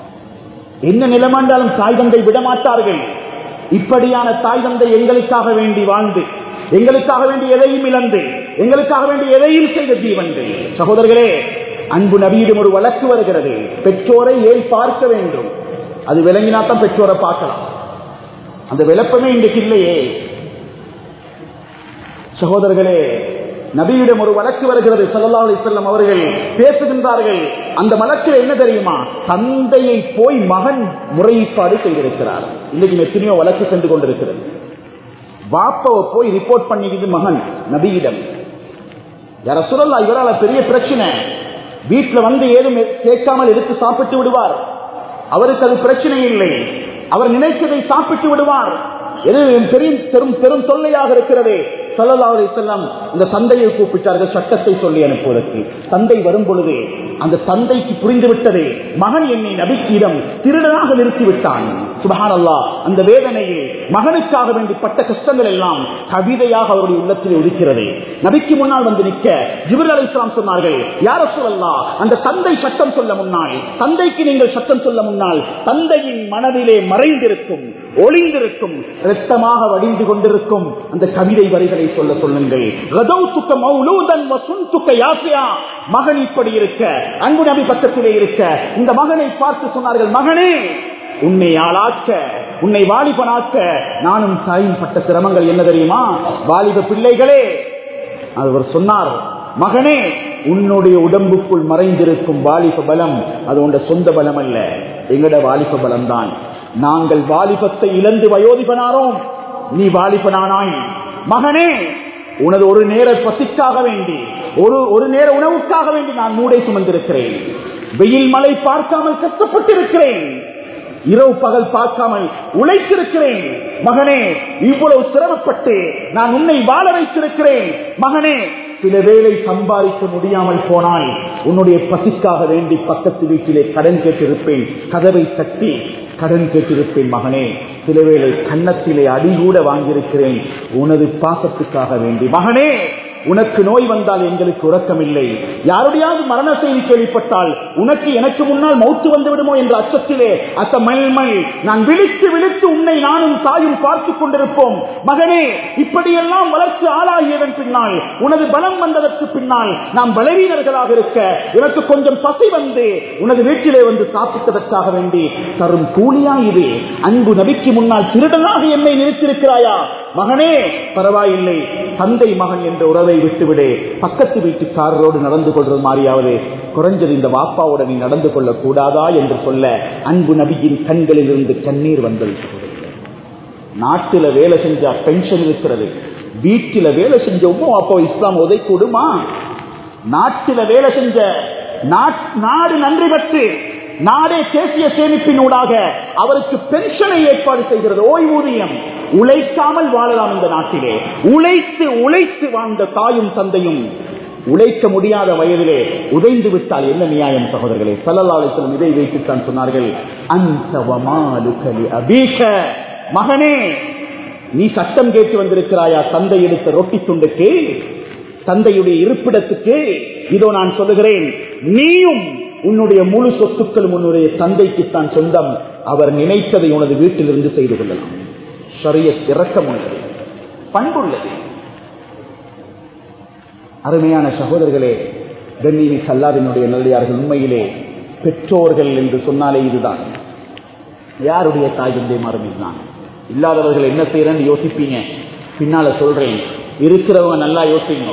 S1: என்ன நிலைமாண்டாலும் தாய் தந்தை விடமாட்டார்கள் இப்படியான தாய் தந்தை எங்களுக்காக வேண்டி வாழ்ந்து எங்களுக்காக வேண்டி எதையும் இழந்து எங்களுக்காக வேண்டி எதையும் செய்த ஜீவன்கள் சகோதரர்களே அன்பு நபியிடம் ஒரு வழக்கு வருகிறது பெற்றோரை ஏன் பார்க்க வேண்டும் அது விளங்கினாத்தான் பெற்றோரை பார்க்கலாம் அந்த விளப்பமே இன்றைக்கு இல்லையே சகோதரர்களே நபியிடம் ஒரு வழக்கு வருகிறது சல்லா அலிசல்லம் அவர்கள் பேசுகின்றார்கள் அந்த வழக்கில் என்ன தெரியுமா தந்தையை போய் மகன் முறையீப்பாடு செய்திருக்கிறார் இன்னைக்கு எத்தனையோ வழக்கு சென்று கொண்டிருக்கிறது வாப்பாவை போய் ரிப்போர்ட் பண்ணிக்கிது மகன் நபியிடம் யார சொல்லலாம் இவரால் பெரிய பிரச்சனை வீட்டில் வந்து ஏதும் கேட்காமல் எடுத்து சாப்பிட்டு விடுவார் அவருக்கு அது பிரச்சனை இல்லை அவர் நினைத்ததை சாப்பிட்டு விடுவார் எது பெரும் பெரும் பெரும் தொல்லையாக இருக்கிறது சல்லா அலி செல்லம் இந்த தந்தையை கூப்பிட்டார்கள் சட்டத்தை சொல்லி அனுப்புவதற்கு தந்தை வரும் பொழுது அந்த தந்தைக்கு புரிந்து விட்டது மகன் என்னை நபிக்கிடம் திருடனாக நிறுத்திவிட்டான் சுபஹான் அல்லா அந்த வேதனையில் மகனுக்காக வேண்டி பட்ட கஷ்டங்கள் எல்லாம் கவிதையாக அவருடைய உள்ளத்தில் உதிக்கிறது நபிக்கு முன்னால் வந்து நிற்க ஜிபுல் அலி இஸ்லாம் சொன்னார்கள் யார சொல்லல்லா அந்த தந்தை சட்டம் சொல்ல முன்னால் தந்தைக்கு நீங்கள் சட்டம் சொல்ல முன்னால் தந்தையின் மனதிலே மறைந்திருக்கும் ஒளிந்திருக்கும் இரத்தமாக வடிந்து கொண்டிருக்கும் அந்த கவிதை வரிகளை சொல்ல சொல்லுங்கள் மகன் இப்படி இருக்க அன்பு நபி பக்கத்திலே இருக்க இந்த மகனை பார்த்து சொன்னார்கள் மகனே உன்னை ஆளாக்க உன்னை வாலிபனாக்க நானும் தாயும் பட்ட சிரமங்கள் என்ன தெரியுமா வாலிப பிள்ளைகளே அவர் சொன்னார் மகனே உன்னுடைய உடம்புக்குள் மறைந்திருக்கும் வாலிப பலம் அது உண்ட சொந்த பலம் அல்ல எங்கட வாலிப பலம் தான் நாங்கள் வாலிபத்தை இழந்து வயோதிபனாரோம் நீ வாலிபனானாய் மகனே உனது ஒரு நேர பசிக்காக வேண்டி ஒரு ஒரு நேர உணவுக்காக வேண்டி நான் மூடை சுமந்திருக்கிறேன் வெயில் மழை பார்க்காமல் கஷ்டப்பட்டிருக்கிறேன் இரவு பகல் பார்க்காமல் உழைத்திருக்கிறேன் மகனே இவ்வளவு சிரமப்பட்டு நான் உன்னை வாழ வைத்திருக்கிறேன் மகனே சில வேளை சம்பாதிக்க முடியாமல் போனால் உன்னுடைய பசிக்காக வேண்டி பக்கத்து வீட்டிலே கடன் கேட்டிருப்பேன் கதவை தட்டி கடன் கேட்டிருப்பேன் மகனே சில வேளை கன்னத்திலே அடி கூட வாங்கியிருக்கிறேன் உனது பாசத்துக்காக வேண்டி மகனே உனக்கு நோய் வந்தால் எங்களுக்கு உறக்கமில்லை யாருடையாவது மரண செய்தி கேள்விப்பட்டால் உனக்கு எனக்கு முன்னால் மௌத்து வந்து விடுமோ என்ற அச்சத்திலே அத்த மயல்மை நான் விழித்து விழித்து உன்னை நானும் தாயும் பார்த்துக் கொண்டிருப்போம் மகனே இப்படியெல்லாம் வளர்ச்சி ஆளாகியதன் பின்னால் உனது பலம் வந்ததற்கு பின்னால் நாம் பலவீனர்களாக இருக்க எனக்கு கொஞ்சம் பசி வந்து உனது வீட்டிலே வந்து சாப்பிட்டதற்காக வேண்டி தரும் கூலியா இது அன்பு நபிக்கு முன்னால் திருடனாக என்னை நிறுத்திருக்கிறாயா மகனே பரவாயில்லை தந்தை மகன் என்ற உறவை விட்டுவிடு பக்கத்து வீட்டுக்காரரோடு நடந்து கொள்றது மாதிரியாவது குறைஞ்சது இந்த வாப்பாவோட நீ நடந்து கொள்ள கூடாதா என்று சொல்ல அன்பு நபியின் கண்களில் இருந்து கண்ணீர் வந்தது நாட்டில வேலை செஞ்சா பென்ஷன் இருக்கிறது வீட்டில வேலை செஞ்ச உமா அப்போ இஸ்லாம் உதை கூடுமா நாட்டில வேலை செஞ்ச நாடு நன்றி பெற்று நாடே தேசிய சேமிப்பினூடாக அவருக்கு பென்ஷனை ஏற்பாடு செய்கிறது ஓய்வூதியம் உழைக்காமல் வாழலாம் இந்த நாட்டிலே உழைத்து உழைத்து வாழ்ந்த தாயும் தந்தையும் உழைக்க முடியாத வயதிலே உதைந்து விட்டால் என்ன நியாயம் சகோதரர்களே சல்லல்லாசலம் இதை வைத்துத்தான் சொன்னார்கள் அந்த அபீக மகனே நீ சட்டம் கேட்டு வந்திருக்கிறாயா தந்தை எடுத்த ரொட்டி துண்டுக்கு தந்தையுடைய இருப்பிடத்துக்கு இதோ நான் சொல்லுகிறேன் நீயும் உன்னுடைய முழு சொத்துக்களும் உன்னுடைய தந்தைக்குத்தான் சொந்தம் அவர் நினைத்ததை உனது வீட்டிலிருந்து செய்து கொள்ளலாம் சரிய இறக்கம் உள்ளது பண்புள்ளது அருமையான சகோதரர்களே கண்ணினி கல்லாவினுடைய நல்லியார்கள் உண்மையிலே பெற்றோர்கள் என்று சொன்னாலே இதுதான் யாருடைய தாய் தந்தை மறுமைதான் இல்லாதவர்கள் என்ன செய்யறன்னு யோசிப்பீங்க பின்னால சொல்றேன் இருக்கிறவங்க நல்லா யோசிங்க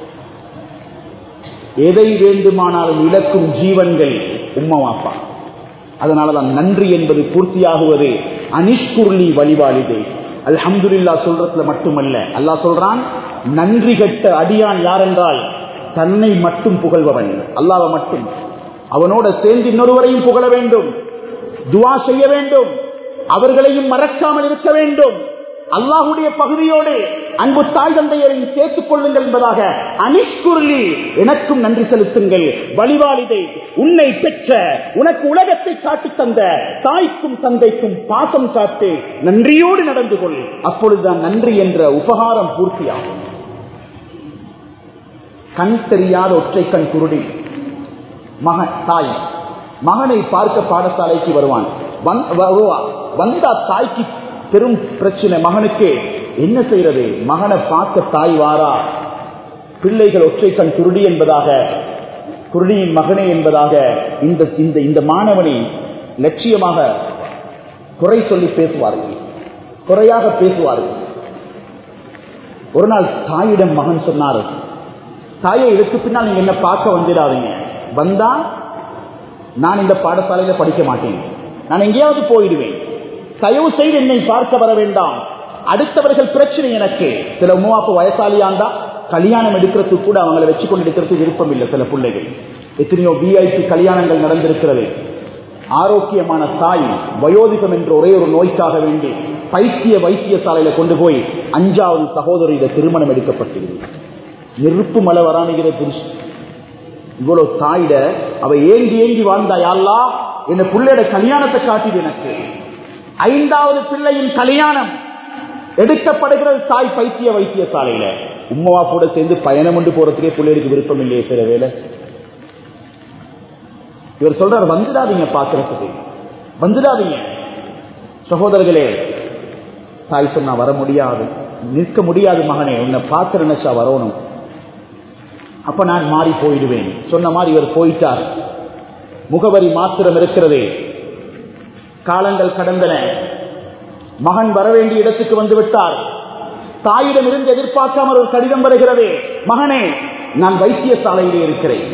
S1: எதை வேண்டுமானாலும் இழக்கும் ஜீவன்கள் உம்மா வாப்பா அதனாலதான் நன்றி என்பது பூர்த்தியாகுவது அனிஷ்குர்லி வழிபாளிதே அல்ஹம்துல்லா சொல்றதுல மட்டுமல்ல அல்லாஹ் சொல்றான் நன்றி கட்ட அடியான் யார் என்றால் தன்னை மட்டும் புகழ்பவன் அல்லாவ மட்டும் அவனோட சேர்ந்து இன்னொருவரையும் புகழ வேண்டும் துவா செய்ய வேண்டும் அவர்களையும் மறக்காமல் இருக்க வேண்டும் அல்லாஹுடைய பகுதியோடு அன்பு தாய் தந்தையரையும் சேர்த்துக் கொள்ளுங்கள் என்பதாக அனிஷ்குருளி எனக்கும் நன்றி செலுத்துங்கள் வழிவாளிதை உன்னை பெற்ற உனக்கு உலகத்தை காட்டி தந்த தாய்க்கும் தந்தைக்கும் பாசம் காட்டு நன்றியோடு நடந்து கொள் அப்பொழுதுதான் நன்றி என்ற உபகாரம் பூர்த்தியாகும் கண் தெரியாத ஒற்றை கண் குருடி மகன் தாய் மகனை பார்க்க பாடசாலைக்கு வருவான் வந்தா தாய்க்கு பெரும் பிரச்சனை மகனுக்கு என்ன செய்யறது மகனை பார்க்க தாய் வாரா பிள்ளைகள் ஒற்றை கண் குருடி என்பதாக குருடியின் மகனே என்பதாக இந்த இந்த இந்த மாணவனை லட்சியமாக குறை சொல்லி பேசுவார்கள் குறையாக பேசுவார்கள் ஒரு நாள் தாயிடம் மகன் சொன்னார் தாயை இதற்கு பின்னால் நீங்க என்ன பார்க்க வந்துடாதீங்க வந்தா நான் இந்த பாடசாலையில படிக்க மாட்டேன் நான் எங்கேயாவது போயிடுவேன் தயவு செய்து என்னை பார்க்க வர வேண்டாம் அடுத்தவர்கள் பிரச்சனை எனக்கு சில மூவாப்பு வயசாலியாண்டா கல்யாணம் எடுக்கிறதுக்கு கூட அவங்களை வச்சு கொண்டு எடுக்கிறதுக்கு விருப்பம் இல்லை சில பிள்ளைகள் எத்தனையோ விஐபி கல்யாணங்கள் நடந்திருக்கிறது ஆரோக்கியமான தாய் வயோதிகம் என்ற ஒரே ஒரு நோய்க்காக வேண்டி பைத்திய வைத்தியசாலையில கொண்டு போய் அஞ்சாவது சகோதரியிட திருமணம் எடுக்கப்பட்டது நெருப்பு மலை வரானுகிற புருஷன் இவ்வளவு தாயிட அவ ஏங்கி ஏங்கி வாழ்ந்தா யாழ்லா என்ன பிள்ளையோட கல்யாணத்தை காட்டிது எனக்கு ஐந்தாவது பிள்ளையின் கல்யாணம் எடுக்கப்படுகிறது தாய் பைத்திய வைத்தியசாலையில உம்மவா கூட சேர்ந்து பயணம் கொண்டு போறதுக்கே பிள்ளைகளுக்கு விருப்பம் இல்லையே சில வேலை இவர் சொல்றார் வந்துடாதீங்க பாக்குறதுக்கு வந்துடாதீங்க சகோதரர்களே தாய் சொன்னா வர முடியாது நிற்க முடியாது மகனே உன்னை பார்த்து நினைச்சா வரணும் அப்ப நான் மாறி போயிடுவேன் சொன்ன மாதிரி இவர் போயிட்டார் முகவரி மாத்திரம் இருக்கிறது காலங்கள் கடந்தன மகன் வரவேண்டிய இடத்துக்கு வந்து விட்டார் தாயிடம் இருந்து எதிர்பார்க்காமல் ஒரு கடிதம் வருகிறது மகனே நான் வைத்தியசாலையிலே இருக்கிறேன்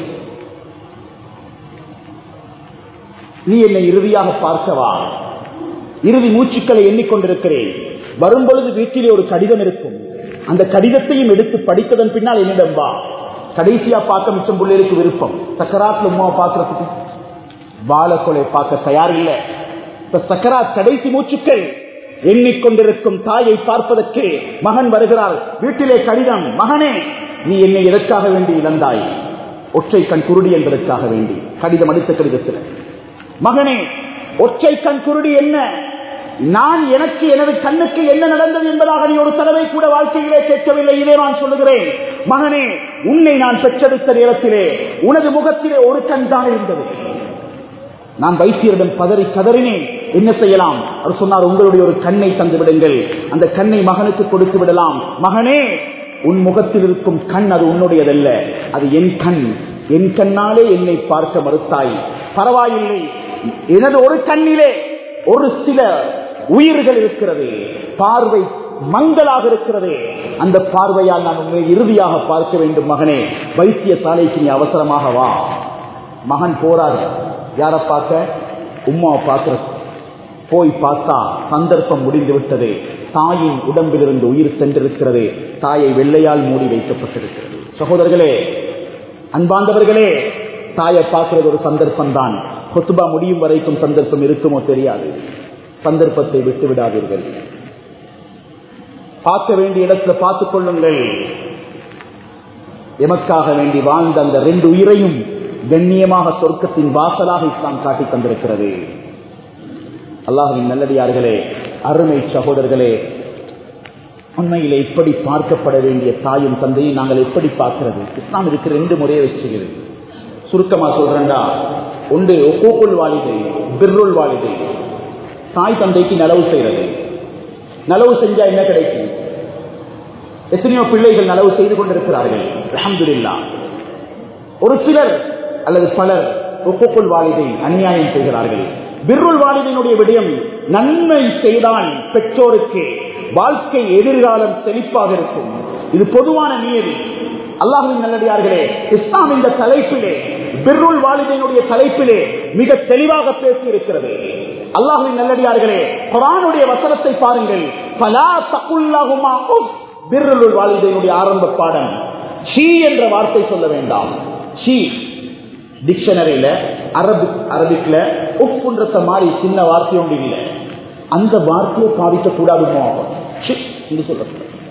S1: நீ என்னை இறுதியாக பார்க்கவா இறுதி மூச்சுக்களை எண்ணிக்கொண்டிருக்கிறேன் வரும்பொழுது வீட்டிலே ஒரு கடிதம் இருக்கும் அந்த கடிதத்தையும் எடுத்து படித்ததன் பின்னால் என்னிடம் வா கடைசியா பார்க்க மிச்சம் பிள்ளைகளுக்கு விருப்பம் சக்கராத்துல உமாவை பார்க்கறதுக்கு வாழக்கொலை பார்க்க தயார் இல்லை இப்ப சக்கராத் கடைசி மூச்சுக்கள் எண்ணிக்கொண்டிருக்கும் தாயை பார்ப்பதற்கு மகன் வருகிறார் வீட்டிலே கடிதம் மகனே நீ என்னை எதற்காக வேண்டி இழந்தாய் ஒற்றை கண் குருடி என்பதற்காக வேண்டி கடிதம் அடித்த கடிதத்தில் மகனே ஒற்றை கண் குருடி என்ன நான் எனக்கு எனது கண்ணுக்கு என்ன நடந்தது என்பதாக நீ ஒரு தடவை கூட வாழ்க்கையிலே கேட்கவில்லை இதே நான் சொல்லுகிறேன் மகனே உன்னை நான் பெற்றெடுத்த நேரத்திலே உனது முகத்திலே ஒரு கண் தான் இருந்தது நான் வைத்தியரிடம் பதறி கதறினேன் என்ன செய்யலாம் அவர் சொன்னார் உங்களுடைய ஒரு கண்ணை தந்து விடுங்கள் அந்த கண்ணை மகனுக்கு கொடுத்து விடலாம் மகனே உன் முகத்தில் இருக்கும் கண் அது உன்னுடையதல்ல அது என் கண் என் கண்ணாலே என்னை பார்க்க மறுத்தாய் பரவாயில்லை எனது ஒரு கண்ணிலே ஒரு சில உயிர்கள் இருக்கிறது பார்வை மங்களாக இருக்கிறது அந்த பார்வையால் நான் உண்மை இறுதியாக பார்க்க வேண்டும் மகனே வைத்தியசாலைக்கு நீ அவசரமாக வா மகன் போறாரு யாரை பார்க்க உமாவை பார்க்கிற போய் பார்த்தா சந்தர்ப்பம் முடிந்து விட்டது தாயின் உடம்பிலிருந்து உயிர் சென்றிருக்கிறது தாயை வெள்ளையால் மூடி வைக்கப்பட்டிருக்கிறது சகோதரர்களே அன்பாண்டவர்களே தாயை பார்க்கிறது ஒரு சந்தர்ப்பம் தான் கொத்துபா முடியும் வரைக்கும் சந்தர்ப்பம் இருக்குமோ தெரியாது சந்தர்ப்பத்தை விட்டு விடாதீர்கள் பார்க்க வேண்டிய இடத்துல பார்த்துக் கொள்ளுங்கள் எமக்காக வேண்டி வாழ்ந்த அந்த ரெண்டு உயிரையும் கண்ணியமாக சொர்க்கத்தின் வாசலாக இஸ்லாம் காட்டி தந்திருக்கிறது அல்லாஹின் நல்லடியார்களே அருமை சகோதரர்களே உண்மையிலே இப்படி பார்க்கப்பட வேண்டிய தாயும் தந்தையும் நாங்கள் எப்படி பார்க்கிறது இஸ்லாம் இதுக்கு ரெண்டு முறையை வச்சுகிறது சுருக்கமா சொல்றேன்டா ஒன்று ஒக்கூக்குள் வாலிதை பிர்ருள் வாலிதை தாய் தந்தைக்கு நலவு செய்யறது நலவு செஞ்சா என்ன கிடைக்கும் எத்தனையோ பிள்ளைகள் நலவு செய்து கொண்டிருக்கிறார்கள் அலமதுல்லா ஒரு சிலர் அல்லது பலர் ஒப்புக்குள் வாலிதை அநியாயம் செய்கிறார்கள் பிர்ருள் வாலிதினுடைய விடயம் நன்மை செய்தால் பெற்றோருக்கு வாழ்க்கை எதிர்காலம் செழிப்பாக இருக்கும் இது பொதுவான நியதி அல்லாஹின் நல்லடியார்களே இஸ்லாம் இந்த தலைப்பிலே பிர்ருள் வாலிதினுடைய தலைப்பிலே மிக தெளிவாக பேசி இருக்கிறது அல்லாஹின் நல்லடியார்களே குரானுடைய வசனத்தை பாருங்கள் பலா தகுல்லாகுமா பிர்ருள் வாலிதினுடைய ஆரம்ப பாடம் ஷீ என்ற வார்த்தை சொல்ல வேண்டாம் ஷீ டிக்ஷனரியில அரபிக் அரபிக்ல உப்புன்றத மாதிரி சின்ன வார்த்தை ஒன்று இல்லை அந்த வார்த்தையை பாதிக்க கூடாதுமோ சொல்ல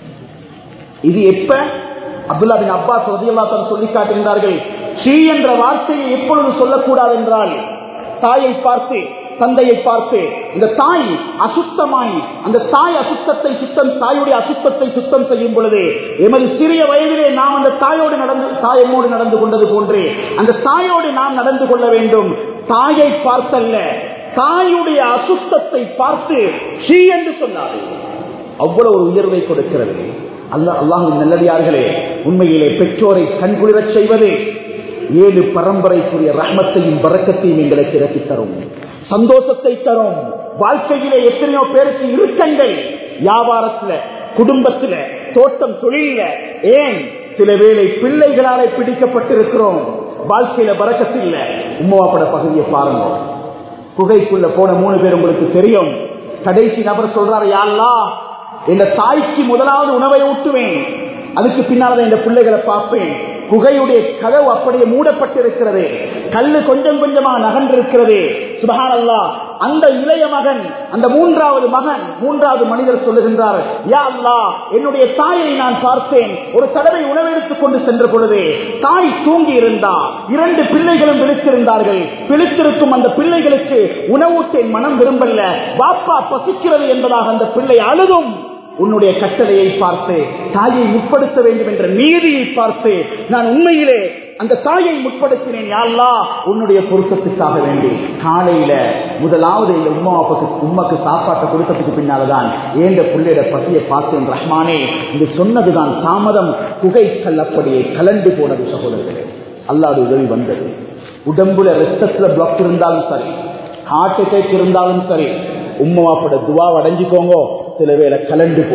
S1: இது எப்ப அப்துல்லா பின் அப்பாஸ் ரதியல்லா தான் சொல்லி காட்டுகின்றார்கள் ஷீ என்ற வார்த்தையை எப்பொழுது சொல்லக்கூடாது என்றால் தாயை பார்த்து தந்தையை பார்த்து இந்த தாய் அசுத்தமாய் அந்த தாய் அசுத்தத்தை சுத்தம் தாயுடைய அசுத்தத்தை சுத்தம் செய்யும் பொழுது எமது சிறிய வயதிலே நாம் அந்த தாயோடு நடந்து தாயமோடு நடந்து கொண்டது போன்றே அந்த தாயோடு நாம் நடந்து கொள்ள வேண்டும் தாயை பார்த்தல்ல தாயுடைய அசுத்தத்தை பார்த்து ஷீ என்று சொன்னார் அவ்வளவு ஒரு உயர்வை கொடுக்கிறது அல்ல அல்லாஹின் நல்லடியார்களே உண்மையிலே பெற்றோரை கண்குளிரச் செய்வது ஏழு பரம்பரைக்குரிய ரஹ்மத்தையும் வரக்கத்தையும் எங்களுக்கு இறக்கி தரும் சந்தோஷத்தை தரும் வாழ்க்கையிலே எத்தனையோ பேருக்கு இருக்கங்கள் வியாபாரத்துல குடும்பத்துல தோட்டம் தொழில ஏன் சில வேளை பிள்ளைகளாலே பிடிக்கப்பட்டிருக்கிறோம் வாழ்க்கையில பறக்கத்தில்ல உம்மாப்பட பகுதியை பாருங்க குகைக்குள்ள போன மூணு பேர் உங்களுக்கு தெரியும் கடைசி நபர் சொல்றாரு யாழ்லா எங்க தாய்க்கு முதலாவது உணவை ஊட்டுவேன் அதுக்கு பின்னால் இந்த பிள்ளைகளை பார்ப்பேன் குகையுடைய கதவு அப்படியே மூடப்பட்டிருக்கிறது கல்லு கொஞ்சம் கொஞ்சமா நகன்றிருக்கிறது சுபஹானல்லா அந்த இளைய மகன் அந்த மூன்றாவது மகன் மூன்றாவது மனிதர் சொல்லுகின்றார் யா அல்லா என்னுடைய தாயை நான் பார்த்தேன் ஒரு தடவை உணவெடுத்துக் கொண்டு சென்ற பொழுது தாய் தூங்கி இருந்தா இரண்டு பிள்ளைகளும் விழித்திருந்தார்கள் விழித்திருக்கும் அந்த பிள்ளைகளுக்கு உணவூட்டேன் மனம் விரும்பல பாப்பா பசிக்கிறது என்பதாக அந்த பிள்ளை அழுதும் உன்னுடைய கட்டளையை பார்த்து தாயை முற்படுத்த வேண்டும் என்ற நீதியை பார்த்து நான் உண்மையிலே அந்த தாயை முற்படுத்தினேன் யாழ்லா உன்னுடைய பொருத்தத்துக்காக வேண்டி காலையில முதலாவது இந்த உம்மா அப்பாக்கு உம்மக்கு சாப்பாட்டை கொடுத்ததுக்கு பின்னால்தான் ஏண்ட பிள்ளையோட பசியை பார்த்தேன் ரஹ்மானே இது சொன்னதுதான் தாமதம் குகை கல்லப்படியே கலண்டு போனது சகோதரர்களே அல்லாத உதவி வந்தது உடம்புல ரத்தத்துல பிளாக் இருந்தாலும் சரி ஹார்ட் அட்டாக் இருந்தாலும் சரி உம்மாப்பட துவா அடைஞ்சுக்கோங்க சில வேலை கலண்டு போகும்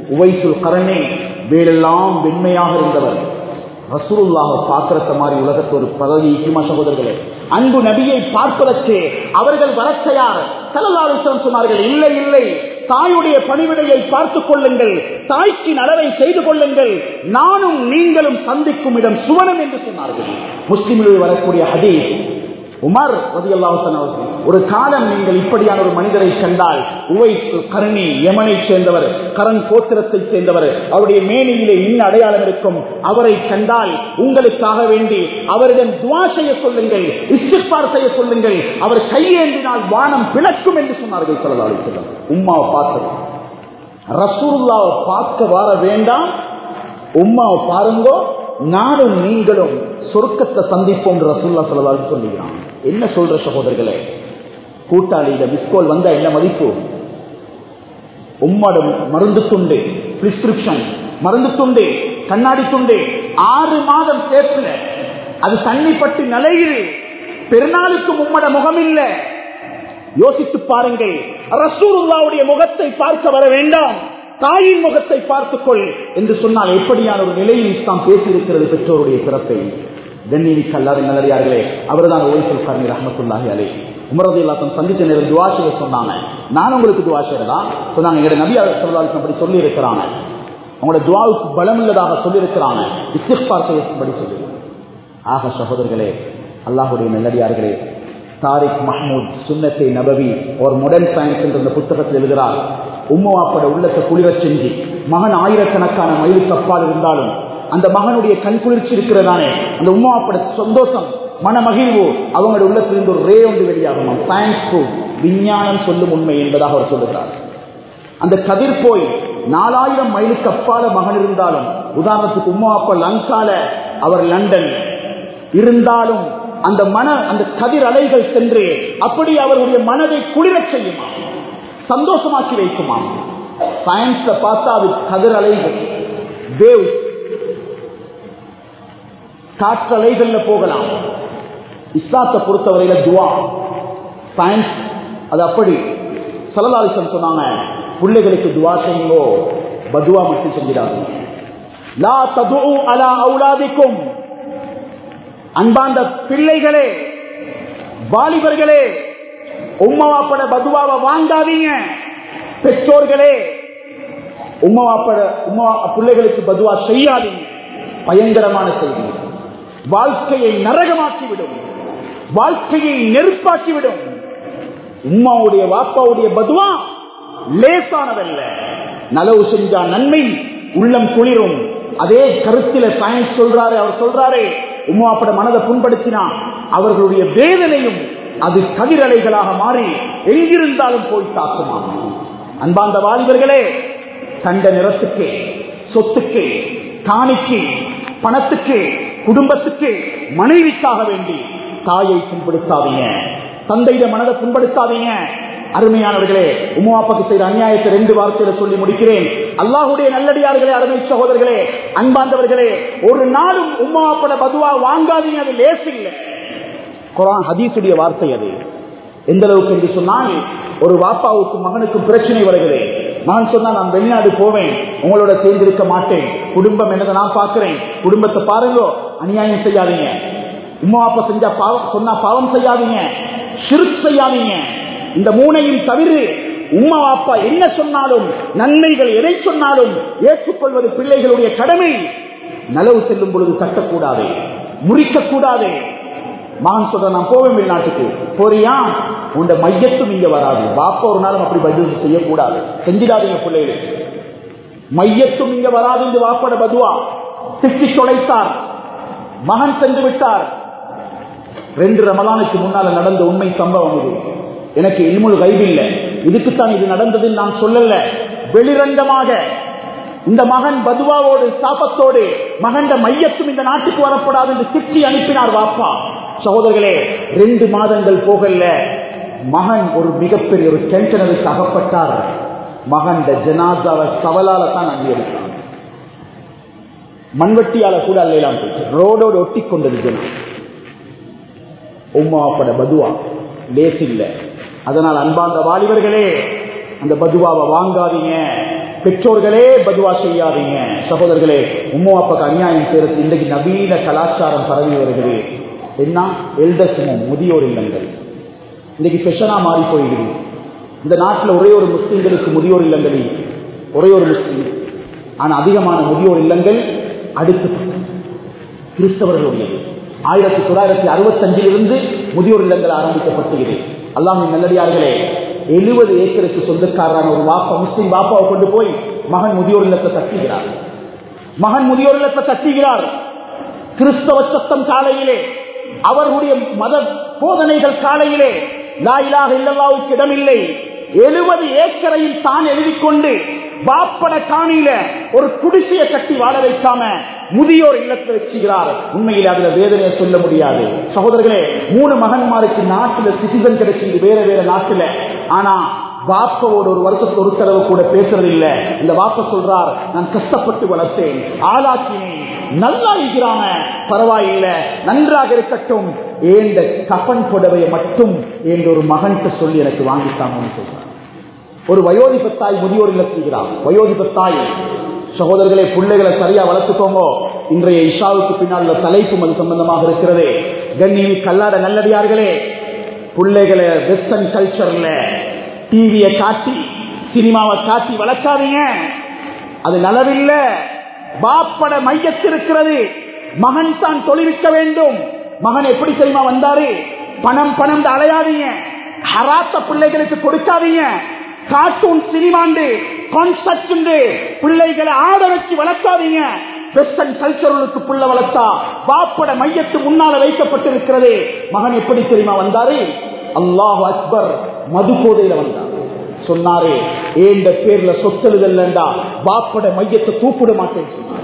S1: உவைசுல் கரணே வேலெல்லாம் வெண்மையாக இருந்தவர் ரசூலுல்லாஹ பார்க்கிறத மாதிரி உலகத்து ஒரு பதவி இக்குமா சகோதரர்களே அன்பு நபியை பார்ப்பதற்கு அவர்கள் வர தயார் சலல்லாலிசம் சொன்னார்கள் இல்லை இல்லை தாயுடைய பணிவிடையை பார்த்துக் கொள்ளுங்கள் தாய்க்கு நலவை செய்து கொள்ளுங்கள் நானும் நீங்களும் சந்திக்கும் இடம் சுவனம் என்று சொன்னார்கள் முஸ்லிம்களில் வரக்கூடிய ஹதீஸ் உமர் ரதியல்லாஹன் அவர்கள் ஒரு காலம் நீங்கள் இப்படியான ஒரு மனிதரை கண்டால் உவை கரணி யமனை சேர்ந்தவர் கரண் கோத்திரத்தை சேர்ந்தவர் அவருடைய மேனியிலே இன்ன அடையாளம் இருக்கும் அவரை கண்டால் உங்களுக்காக வேண்டி அவரிடம் துவா செய்ய சொல்லுங்கள் இஸ்திஃபார் செய்ய சொல்லுங்கள் அவர் கையேந்தினால் வானம் பிளக்கும் என்று சொன்னார்கள் சொல்லலாம் செல்லம் உம்மாவை பார்த்தது ரசூல்லாவை பார்க்க வர வேண்டாம் உம்மாவை பாருங்கோ நானும் நீங்களும் சொர்க்கத்தை சந்திப்போம் ரசூல்லா சொல்லலாம் சொல்லுகிறான் என்ன சொல்ற சகோதரர்களே கூட்டாளியிட மிஸ்கோல் வந்தா என்ன மதிப்பு உம்மடம் மருந்து துண்டு பிரிஸ்கிரிப்ஷன் மருந்து துண்டு கண்ணாடி துண்டு ஆறு மாதம் சேர்த்துல அது தண்ணி பட்டு நிலையுது பெருநாளுக்கு உம்மட முகம் இல்ல யோசித்து பாருங்கள் ரசூருல்லாவுடைய முகத்தை பார்க்க வர வேண்டாம் தாயின் முகத்தை பார்த்துக்கொள் என்று சொன்னால் எப்படியான ஒரு நிலையில் இஸ்லாம் பேசியிருக்கிறது பெற்றோருடைய சிறப்பை கண்ணிமிக்க அல்லாத நல்லடியார்களே அவர்தான் ஓய்சல் கர்மி ரஹமத்துல்லாஹி அலே உமரது இல்லாத்தம் சந்திச்ச நேரம் துவா செய்ய சொன்னாங்க நான் உங்களுக்கு துவா செய்யறதான் சொன்னாங்க எங்களுடைய நபி சொல்லாலும் அப்படி சொல்லி இருக்கிறாங்க உங்களோட துவாவுக்கு பலம் உள்ளதாக சொல்லியிருக்கிறாங்க இஸ்திஃபார் செய்யும்படி சொல்லி ஆக சகோதரர்களே அல்லாஹுடைய நல்லடியார்களே தாரிக் மஹமூத் சுன்னத்தை நபவி ஒரு மாடர்ன் சயின்ஸ் என்ற இந்த புத்தகத்தில் எழுதுகிறார் உம்மாப்பட உள்ளத்தை குளிரச் செஞ்சு மகன் ஆயிரக்கணக்கான மயில் தப்பால் இருந்தாலும் அந்த மகனுடைய கண் குளிர்ச்சி இருக்கிறதானே அந்த உம்மாப்பட சந்தோஷம் மன மகிழ்வு அவங்களுடைய உள்ளத்திலிருந்து ஒரு ரே ஒன்று வெளியாகும் சயின்ஸ் ப்ரூவ் விஞ்ஞானம் சொல்லும் உண்மை என்பதாக அவர் சொல்லுகிறார் அந்த கதிர் போய் நாலாயிரம் மைலுக்கு அப்பால மகன் இருந்தாலும் உதாரணத்துக்கு உம்மா அப்பா லங்கால அவர் லண்டன் இருந்தாலும் அந்த மன அந்த கதிர் அலைகள் சென்று அப்படி அவருடைய மனதை குளிரச் செய்யுமா சந்தோஷமாக்கி வைக்குமா சயின்ஸ்ல பார்த்தா அது கதிர் அலைகள் வேவ் காற்றலைகள்ல போகலாம் இஸ்லாத்தை பொறுத்தவரையில துவா சயின்ஸ் அது அப்படி சலலாலிசம் சொன்னாங்க பிள்ளைகளுக்கு துவா செய்யுங்கோ பதுவா மட்டும் செஞ்சிடாது லா தது அலா அவுலாதிக்கும் அன்பாந்த பிள்ளைகளே வாலிபர்களே உம்மவாப்பட பதுவாவை வாங்காதீங்க பெற்றோர்களே உம்மவாப்பட உம்மா பிள்ளைகளுக்கு பதுவா செய்யாதீங்க பயங்கரமான செய்தி வாழ்க்கையை நரகமாக்கிவிடும் வாழ்க்கையை நெருப்பாக்கிவிடும் உம்மாவுடைய வாப்பாவுடைய பதுவா லேசானதல்ல நலவு செஞ்சா நன்மை உள்ளம் குளிரும் அதே கருத்தில சயின்ஸ் சொல்றாரு அவர் சொல்றாரு உம்மாப்பட மனதை புண்படுத்தினா அவர்களுடைய வேதனையும் அது கதிரலைகளாக மாறி எங்கிருந்தாலும் போய் தாக்குமா அன்பாந்த வாலிபர்களே கண்ட நிறத்துக்கு சொத்துக்கு காணிக்கு பணத்துக்கு குடும்பத்துக்கு மனைவிக்காக வேண்டி தாயை புண்படுத்தாதீங்க தந்தையிட மனதை புண்படுத்தாதீங்க அருமையானவர்களே உமாப்பாக்கு செய்த அநியாயத்தை ரெண்டு வார்த்தையில சொல்லி முடிக்கிறேன் அல்லாஹுடைய நல்லடியார்களே அருமை சகோதரர்களே அன்பாந்தவர்களே ஒரு நாளும் உமாப்பட பதுவா வாங்காதீங்க அது லேசில்லை குரான் ஹதீசுடைய வார்த்தை அது எந்த அளவுக்கு என்று சொன்னால் ஒரு வாப்பாவுக்கும் மகனுக்கும் பிரச்சனை வருகிறது மகன் சொன்னா நான் வெளிநாடு போவேன் உங்களோட சேர்ந்திருக்க மாட்டேன் குடும்பம் என்னதை நான் பார்க்கிறேன் குடும்பத்தை பாருங்க அநியாயம் செய்யாதீங்க உமா அப்பா செஞ்சா பாவம் சொன்னா பாவம் செய்யாதீங்க சிறுக் செய்யாதீங்க இந்த மூனையும் தவிர உமா அப்பா என்ன சொன்னாலும் நன்மைகள் எதை சொன்னாலும் ஏற்றுக்கொள்வது பிள்ளைகளுடைய கடமை நலவு செல்லும் பொழுது தட்டக்கூடாது முறிக்கக்கூடாது மகன் சொல்ற நான் போவேன் வெளிநாட்டுக்கு போறியா உண்ட மையத்தும் இங்க வராது பாப்பா ஒரு நாளும் அப்படி பதில் செய்யக்கூடாது செஞ்சிடாதீங்க பிள்ளைகளுக்கு மையத்தும் இங்க வராது என்று வாப்பட பதுவா திட்டி தொலைத்தார் மகன் சென்று விட்டார் ரெண்டு ரமலானுக்கு முன்னால நடந்த உண்மை சம்பவம் இது எனக்கு இல்முல் கைவில்லை இதுக்குத்தான் இது நடந்தது நான் சொல்லல வெளிரங்கமாக இந்த மகன் பதுவாவோடு சாபத்தோடு மகன் மையத்தும் இந்த நாட்டுக்கு வரப்படாது என்று திட்டி அனுப்பினார் வாப்பா சகோதரர்களே ரெண்டு மாதங்கள் போகல மகன் ஒரு மிகப்பெரிய ஒரு டென்ஷனருக்கு அகப்பட்டார் மகன் ஜனாதாவை சவலால தான் அங்கே எடுத்தான் மண்வெட்டியால கூட அல்லலாம் போச்சு ரோடோடு ஒட்டி கொண்டது ஜனம் உம்மாப்பட பதுவா லேஸ் இல்லை அதனால் அன்பார்ந்த வாலிபர்களே அந்த பதுவாவை வாங்காதீங்க பெற்றோர்களே பதுவா செய்யாதீங்க சகோதரர்களே உம்மா அப்பாக்கு அநியாயம் செய்யறது இன்றைக்கு நவீன கலாச்சாரம் பரவி வருகிறது என்ன எல்டர்ஸும் முதியோர் இல்லங்கள் இன்னைக்கு ஃபெஷனா மாறி போயிடுது இந்த நாட்டில் ஒரே ஒரு முஸ்லீம்களுக்கு முதியோர் இல்லங்களில் ஒரே ஒரு முஸ்லீம் ஆனா அதிகமான முதியோர் இல்லங்கள் அடுத்து கிறிஸ்தவர்களுடையது ஆயிரத்தி தொள்ளாயிரத்தி அறுபத்தஞ்சிலிருந்து முதியோர் இல்லங்கள் ஆரம்பிக்கப்பட்டுகிறது அல்லாமின் நல்லடியார்களே எழுபது ஏக்கருக்கு சொந்தக்காரரான ஒரு வாப்பா முஸ்லீம் வாப்பாவை கொண்டு போய் மகன் முதியோர் இல்லத்தை தட்டுகிறார் மகன் முதியோர் இல்லத்தை தட்டுகிறார் கிறிஸ்தவ சத்தம் காலையிலே அவர்களுடைய மத போதனைகள் காலையிலே லாயிலாக இல்லல்லாவுக்கு இடமில்லை எழுபது ஏக்கரையும் தான் எழுதிக்கொண்டு வாப்பட காணியில ஒரு குடிசையை கட்டி வாழ வைக்காம முதியோர் இல்லத்தை வச்சுகிறார் உண்மையில் அதுல வேதனையை சொல்ல முடியாது சகோதரர்களே மூணு மகன்மாருக்கு நாட்டுல சிட்டிசன் கிடைச்சது வேற வேற நாட்டுல ஆனா வாப்பவோட ஒரு வருஷத்துக்கு ஒரு தடவை கூட பேசுறது இல்ல இந்த வாப்ப சொல்றார் நான் கஷ்டப்பட்டு வளர்த்தேன் ஆளாக்கினேன் நல்லா இருக்கிறாங்க பரவாயில்லை நன்றாக இருக்கட்டும் ஏண்ட கப்பன் புடவையை மட்டும் என்ற ஒரு மகன்கிட்ட சொல்லி எனக்கு வாங்கித்தாங்கன்னு சொல்றார் ஒரு வயோதிபத்தாய் முதியோர் இல்லத்துகிறார் வயோதிபத்தாய் சகோதரர்களை பிள்ளைகளை சரியா வளர்த்துக்கோங்க இன்றைய இஷாவுக்கு பின்னால் உள்ள தலைப்பும் அது சம்பந்தமாக இருக்கிறது கண்ணினி கல்லாட நல்லடியார்களே பிள்ளைகளை வெஸ்டர்ன் கல்ச்சர்ல டிவியை காட்டி சினிமாவை காட்டி வளர்க்காதீங்க அது நலவில்ல பாப்பட மையத்திருக்கிறது மகன் தான் தொழிலுக்க வேண்டும் மகன் எப்படி தெரியுமா வந்தாரு பணம் பணம் அலையாதீங்க ஹராத்த பிள்ளைகளுக்கு கொடுக்காதீங்க கார்ட்டூன் சினிமாண்டு கான்செப்ட் பிள்ளைகளை ஆட வச்சு வளர்க்காதீங்க வெஸ்டர்ன் கல்ச்சர்களுக்கு புள்ள வளர்த்தா பாப்பட மையத்து முன்னால வைக்கப்பட்டிருக்கிறது மகன் எப்படி தெரியுமா வந்தாரு அல்லாஹ் அக்பர் மது போதையில வந்தார் சொன்னாரே ஏண்ட பேர்ல சொத்தெழுதல்லண்டா பாப்பட மையத்தை தூக்கிட மாட்டேன் சொன்னார்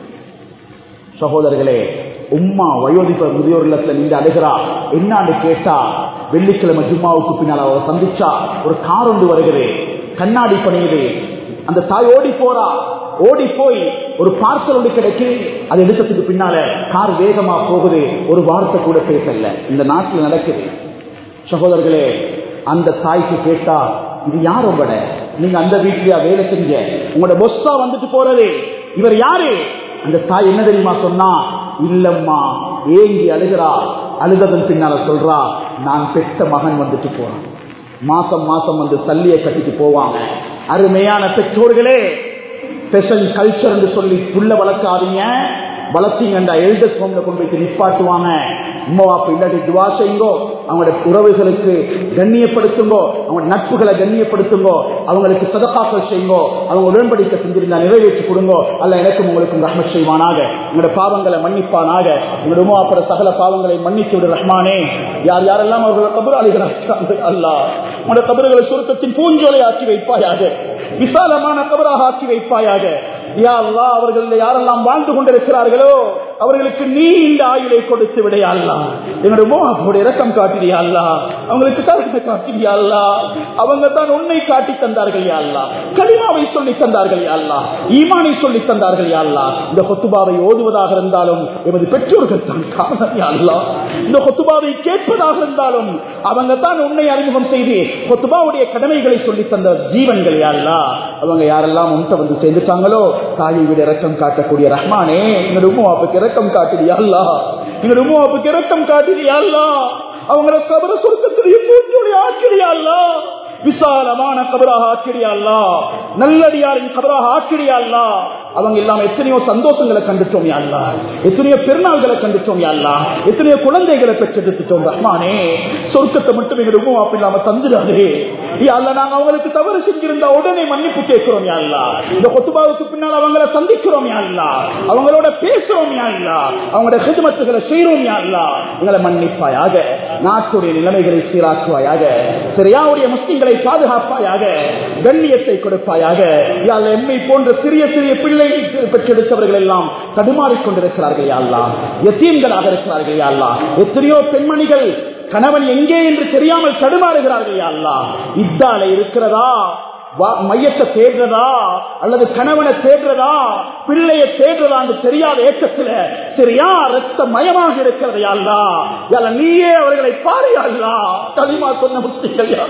S1: சகோதரர்களே உம்மா வயோதிப முதியோர் இல்லத்துல நின்று அழுகிறா என்னான்னு கேட்டா வெள்ளிக்கிழமை ஜும்மாவுக்கு பின்னால் அவரை சந்திச்சா ஒரு கார் ஒன்று வருகிறது கண்ணாடி பணியுது அந்த தாய் ஓடி போறா ஓடி போய் ஒரு பார்சல் ஒன்று கிடைக்கு அதை எடுக்கிறதுக்கு பின்னால கார் வேகமா போகுது ஒரு வார்த்தை கூட பேசல இந்த நாட்டில் நடக்குது சகோதரர்களே அந்த தாய்க்கு கேட்டா இது யார் உங்களோட நீங்க அந்த வீட்லயா வேலை செஞ்ச உங்களோட பொஸ்ஸா வந்துட்டு போறது இவர் யாரு அந்த தாய் என்ன தெரியுமா சொன்னா இல்லம்மா ஏங்கி அழுகிறா அழுததன் பின்னால சொல்றா நான் பெற்ற மகன் வந்துட்டு போறான் மாசம் மாசம் வந்து சல்லிய கட்டிட்டு போவாங்க அருமையான பெற்றோர்களே ஸ்பெஷல் கல்ச்சர் என்று சொல்லி புள்ள வளர்க்காதீங்க வளர்த்தீங்கண்டா எல்டர்ஸ் ஹோம்ல கொண்டு போய் நிப்பாட்டுவாங்க உமாவாப்பு இல்லாட்டி துவா செய்யுங்கோ அவங்களோட உறவுகளுக்கு கண்ணியப்படுத்துங்கோ அவங்க நட்புகளை கண்ணியப்படுத்துங்கோ அவங்களுக்கு சதப்பாக்கள் செய்யுங்கோ அவங்க உடன்படிக்கை செஞ்சிருந்தா நிறைவேற்றி கொடுங்கோ அல்ல எனக்கும் உங்களுக்கும் ரஹ்மத் செய்வானாக உங்களோட பாவங்களை மன்னிப்பானாக உங்களோட உமாப்பட சகல பாவங்களை மன்னித்து விடு ரஹ்மானே யார் யாரெல்லாம் அவர்கள் கபராளிகளாக அல்லா உங்களோட கபறுகளை சுருக்கத்தின் பூஞ்சோலை ஆக்கி வைப்பாயாக விசாலமான கபராக ஆக்கி வைப்பாயாக யா அல்லா அவர்கள் யாரெல்லாம் வாழ்ந்து கொண்டிருக்கிறார்களோ அவர்களுக்கு நீ இந்த ஆயுளை கொடுத்து விடையா அல்லா எங்களுடைய மோகத்தோட இரக்கம் காட்டிடியா அல்லா அவங்களுக்கு கருத்தை காட்டிடியா அல்லா அவங்க தான் உன்னை காட்டி தந்தார்கள் யா அல்லா கலிமாவை சொல்லி தந்தார்கள் யா அல்லா ஈமானை சொல்லி தந்தார்கள் யா அல்லா இந்த கொத்துபாவை ஓதுவதாக இருந்தாலும் எமது பெற்றோர்கள் தான் காரணம் யா அல்லா இந்த கொத்துபாவை கேட்பதாக இருந்தாலும் அவங்க தான் உன்னை அறிமுகம் செய்து கொத்துபாவுடைய கடமைகளை சொல்லி தந்த ஜீவன்கள் யா அல்லா அவங்க யாரெல்லாம் உன்ட்ட வந்து சேர்ந்துட்டாங்களோ தாயை விட இரக்கம் காட்டக்கூடிய ரஹ்மானே எங்களுடைய உமாவுக்கு இரக்கம் காட்டுதியா அல்லா எங்களுடைய உமாவுக்கு இரக்கம் காட்டுதியா அல்லா அவங்களை கபர சுருக்கத்துடைய பூச்சியுடைய ஆச்சரியா அல்லா விசாலமான கபராக ஆச்சரியா அல்லா நல்லடியாரின் கபராக ஆச்சரியா அல்லா அவங்க எல்லாம் எத்தனையோ சந்தோஷங்களை கண்டுட்டோம் யாழ்லா எத்தனையோ பெருநாள்களை கண்டுட்டோம் யாழ்லா எத்தனையோ குழந்தைகளை பெற்றெடுத்துட்டோம் ரஹ்மானே சொர்க்கத்தை மட்டும் எங்க ரொம்ப இல்லாம தந்துடாதே யாழ்லா நாங்க அவங்களுக்கு தவறு செஞ்சிருந்தா உடனே மன்னிப்பு கேட்கிறோம் யாழ்லா இந்த கொத்துபாவுக்கு பின்னால் அவங்கள சந்திக்கிறோம் யாழ்லா அவங்களோட பேசுறோம் யாழ்லா அவங்களோட ஹிதமத்துகளை செய்யறோம் யாழ்லா எங்களை மன்னிப்பாயாக நாட்டுடைய நிலைமைகளை சீராக்குவாயாக சரியாவுடைய முஸ்லிம்களை பாதுகாப்பாயாக கண்ணியத்தை கொடுப்பாயாக யாழ் எம்மை போன்ற சிறிய சிறிய பிள்ளை பெற்றெடுத்தவர்கள் எல்லாம் தடுமாறிக் கொண்டிருக்கிறார்கள் யாழ்லா எத்தீன்களாக இருக்கிறார்கள் யாழ்லா எத்தனையோ பெண்மணிகள் கணவன் எங்கே என்று தெரியாமல் தடுமாறுகிறார்கள் யாழ்லா இத்தால இருக்கிறதா மையத்தை தேடுறதா அல்லது கணவனை தேடுறதா பிள்ளைய தேடுறதா என்று தெரியாத ஏக்கத்துல சரியா ரத்த மயமாக இருக்கிறது யாழ்லா யாழ நீயே அவர்களை பாரு யாழ்லா களிமா சொன்ன முஸ்லிம்கள் யாழ்லா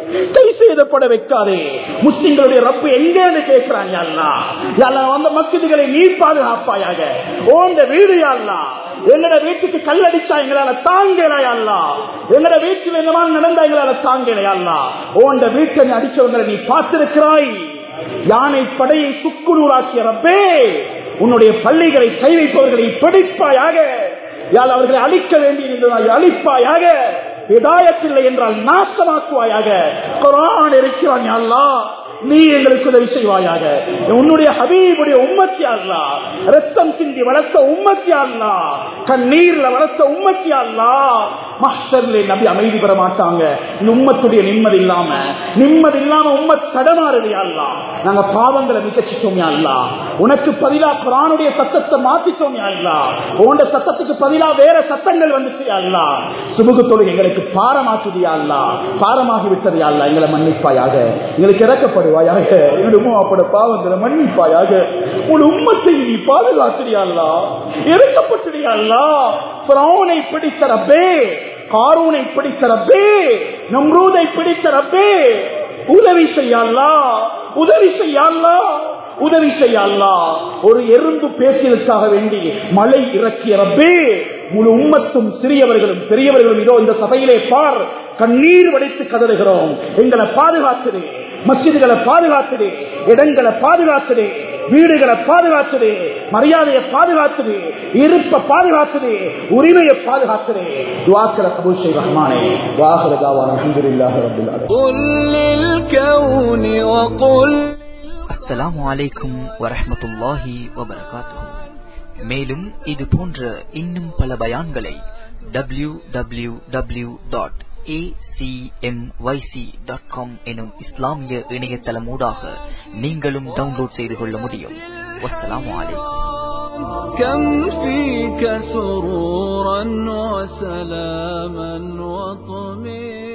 S1: கை செய்தப்பட வைக்காதே முஸ்லிம்களுடைய ரப்பு எங்கேன்னு கேட்கிறான் யாழ்லா யாழ்லா அந்த மசிதிகளை நீ பாதுகாப்பாயாக ஓந்த வீடு யாழ்லா எங்கட வீட்டுக்கு கல்லடிச்சா எங்களால தாங்கலையல்லா எங்கட வீட்டில் என்னமான நடந்தா எங்களால தாங்கலையல்லா ஓண்ட வீட்டை அடிச்சவங்களை நீ பார்த்திருக்கிறாய் யானை படையை சுக்குநூறாக்கிய ரப்பே உன்னுடைய பள்ளிகளை கை வைப்பவர்களை பிடிப்பாயாக யாழ் அவர்களை அழிக்க வேண்டியிருந்ததாய் அழிப்பாயாக விதாயத்தில்லை என்றால் நாசமாக்குவாயாக குரான் இருக்கிறான் அல்லா நீ எங்களுக்கு உதவி செய்வாயாக உன்னுடைய ஹபீபுடைய உம்மத்தி அல்லா ரத்தம் சிந்தி வளர்த்த உம்மத்தி அல்லா கண்ணீர்ல வளர்த்த உம்மத்தி அல்லா மஹர்ல நபி அமைதி பெற மாட்டாங்க இந்த உம்மத்துடைய நிம்மதி இல்லாம நிம்மதி இல்லாம உம்மத் தடமாறுது அல்லா நாங்க பாவங்களை மிகச்சிட்டோம் அல்லா உனக்கு பதிலா குரானுடைய சத்தத்தை மாத்திட்டோம் அல்லா உண்ட சத்தத்துக்கு பதிலா வேற சத்தங்கள் வந்துச்சு அல்லா சுமுக தொழில் எங்களுக்கு பாரமாக்குதியா அல்லா பாரமாகி விட்டது அல்லா எங்களை மன்னிப்பாயாக எங்களுக்கு இறக்கப்படுவாயாக எங்களுடைய உமாப்பட பாவங்களை மன்னிப்பாயாக உன் உம்மத்தை நீ பாதுகாத்துறியா அல்லா இறக்கப்பட்டுடியா அல்லா பிரானை பிடித்த ரப்பே காரூனை பிடித்த ரப்பே நம்ரூதை பிடித்த ரப்பே உதவி செய்யல்லா உதவி செய்யல்லா உதவி செய்யல்லா ஒரு எறும்பு பேசியதற்காக வேண்டி மழை இறக்கிய ரப்பே முழு உம்மத்தும் சிறியவர்களும் பெரியவர்களும் இதோ இந்த சபையிலே பார் கண்ணீர் வடித்து கதறுகிறோம் எங்களை பாதுகாத்துடு மசிதிகளை பாதுகாத்துடு இடங்களை பாதுகாத்துடு வீடுகளை பாதுகாத்துடு மரியாதையை பாதுகாத்துடு இருப்ப பாதுகாத்துடு உரிமையை பாதுகாத்துடு துவாக்கர கபூல் ஷை ரஹ்மானே வாஹர தாவான் அல்ஹம்துலில்லாஹி ரப்பில் ஆலமீன்
S2: قل للكون وقل
S3: அஸ்ஸலாமு அலைக்கும் வரஹ்மத்துல்லாஹி வபரகாத்துஹு மேலும் இது போன்ற இன்னும் பல பயான்களை W W W dot dot com எனும் இஸ்லாமிய இணையதளமூடாக நீங்களும் டவுன்லோட் செய்து கொள்ள முடியும் வஸ்ஸலாமு அலைக்கும்
S2: كم فيك سرورا وسلاما وطمئنا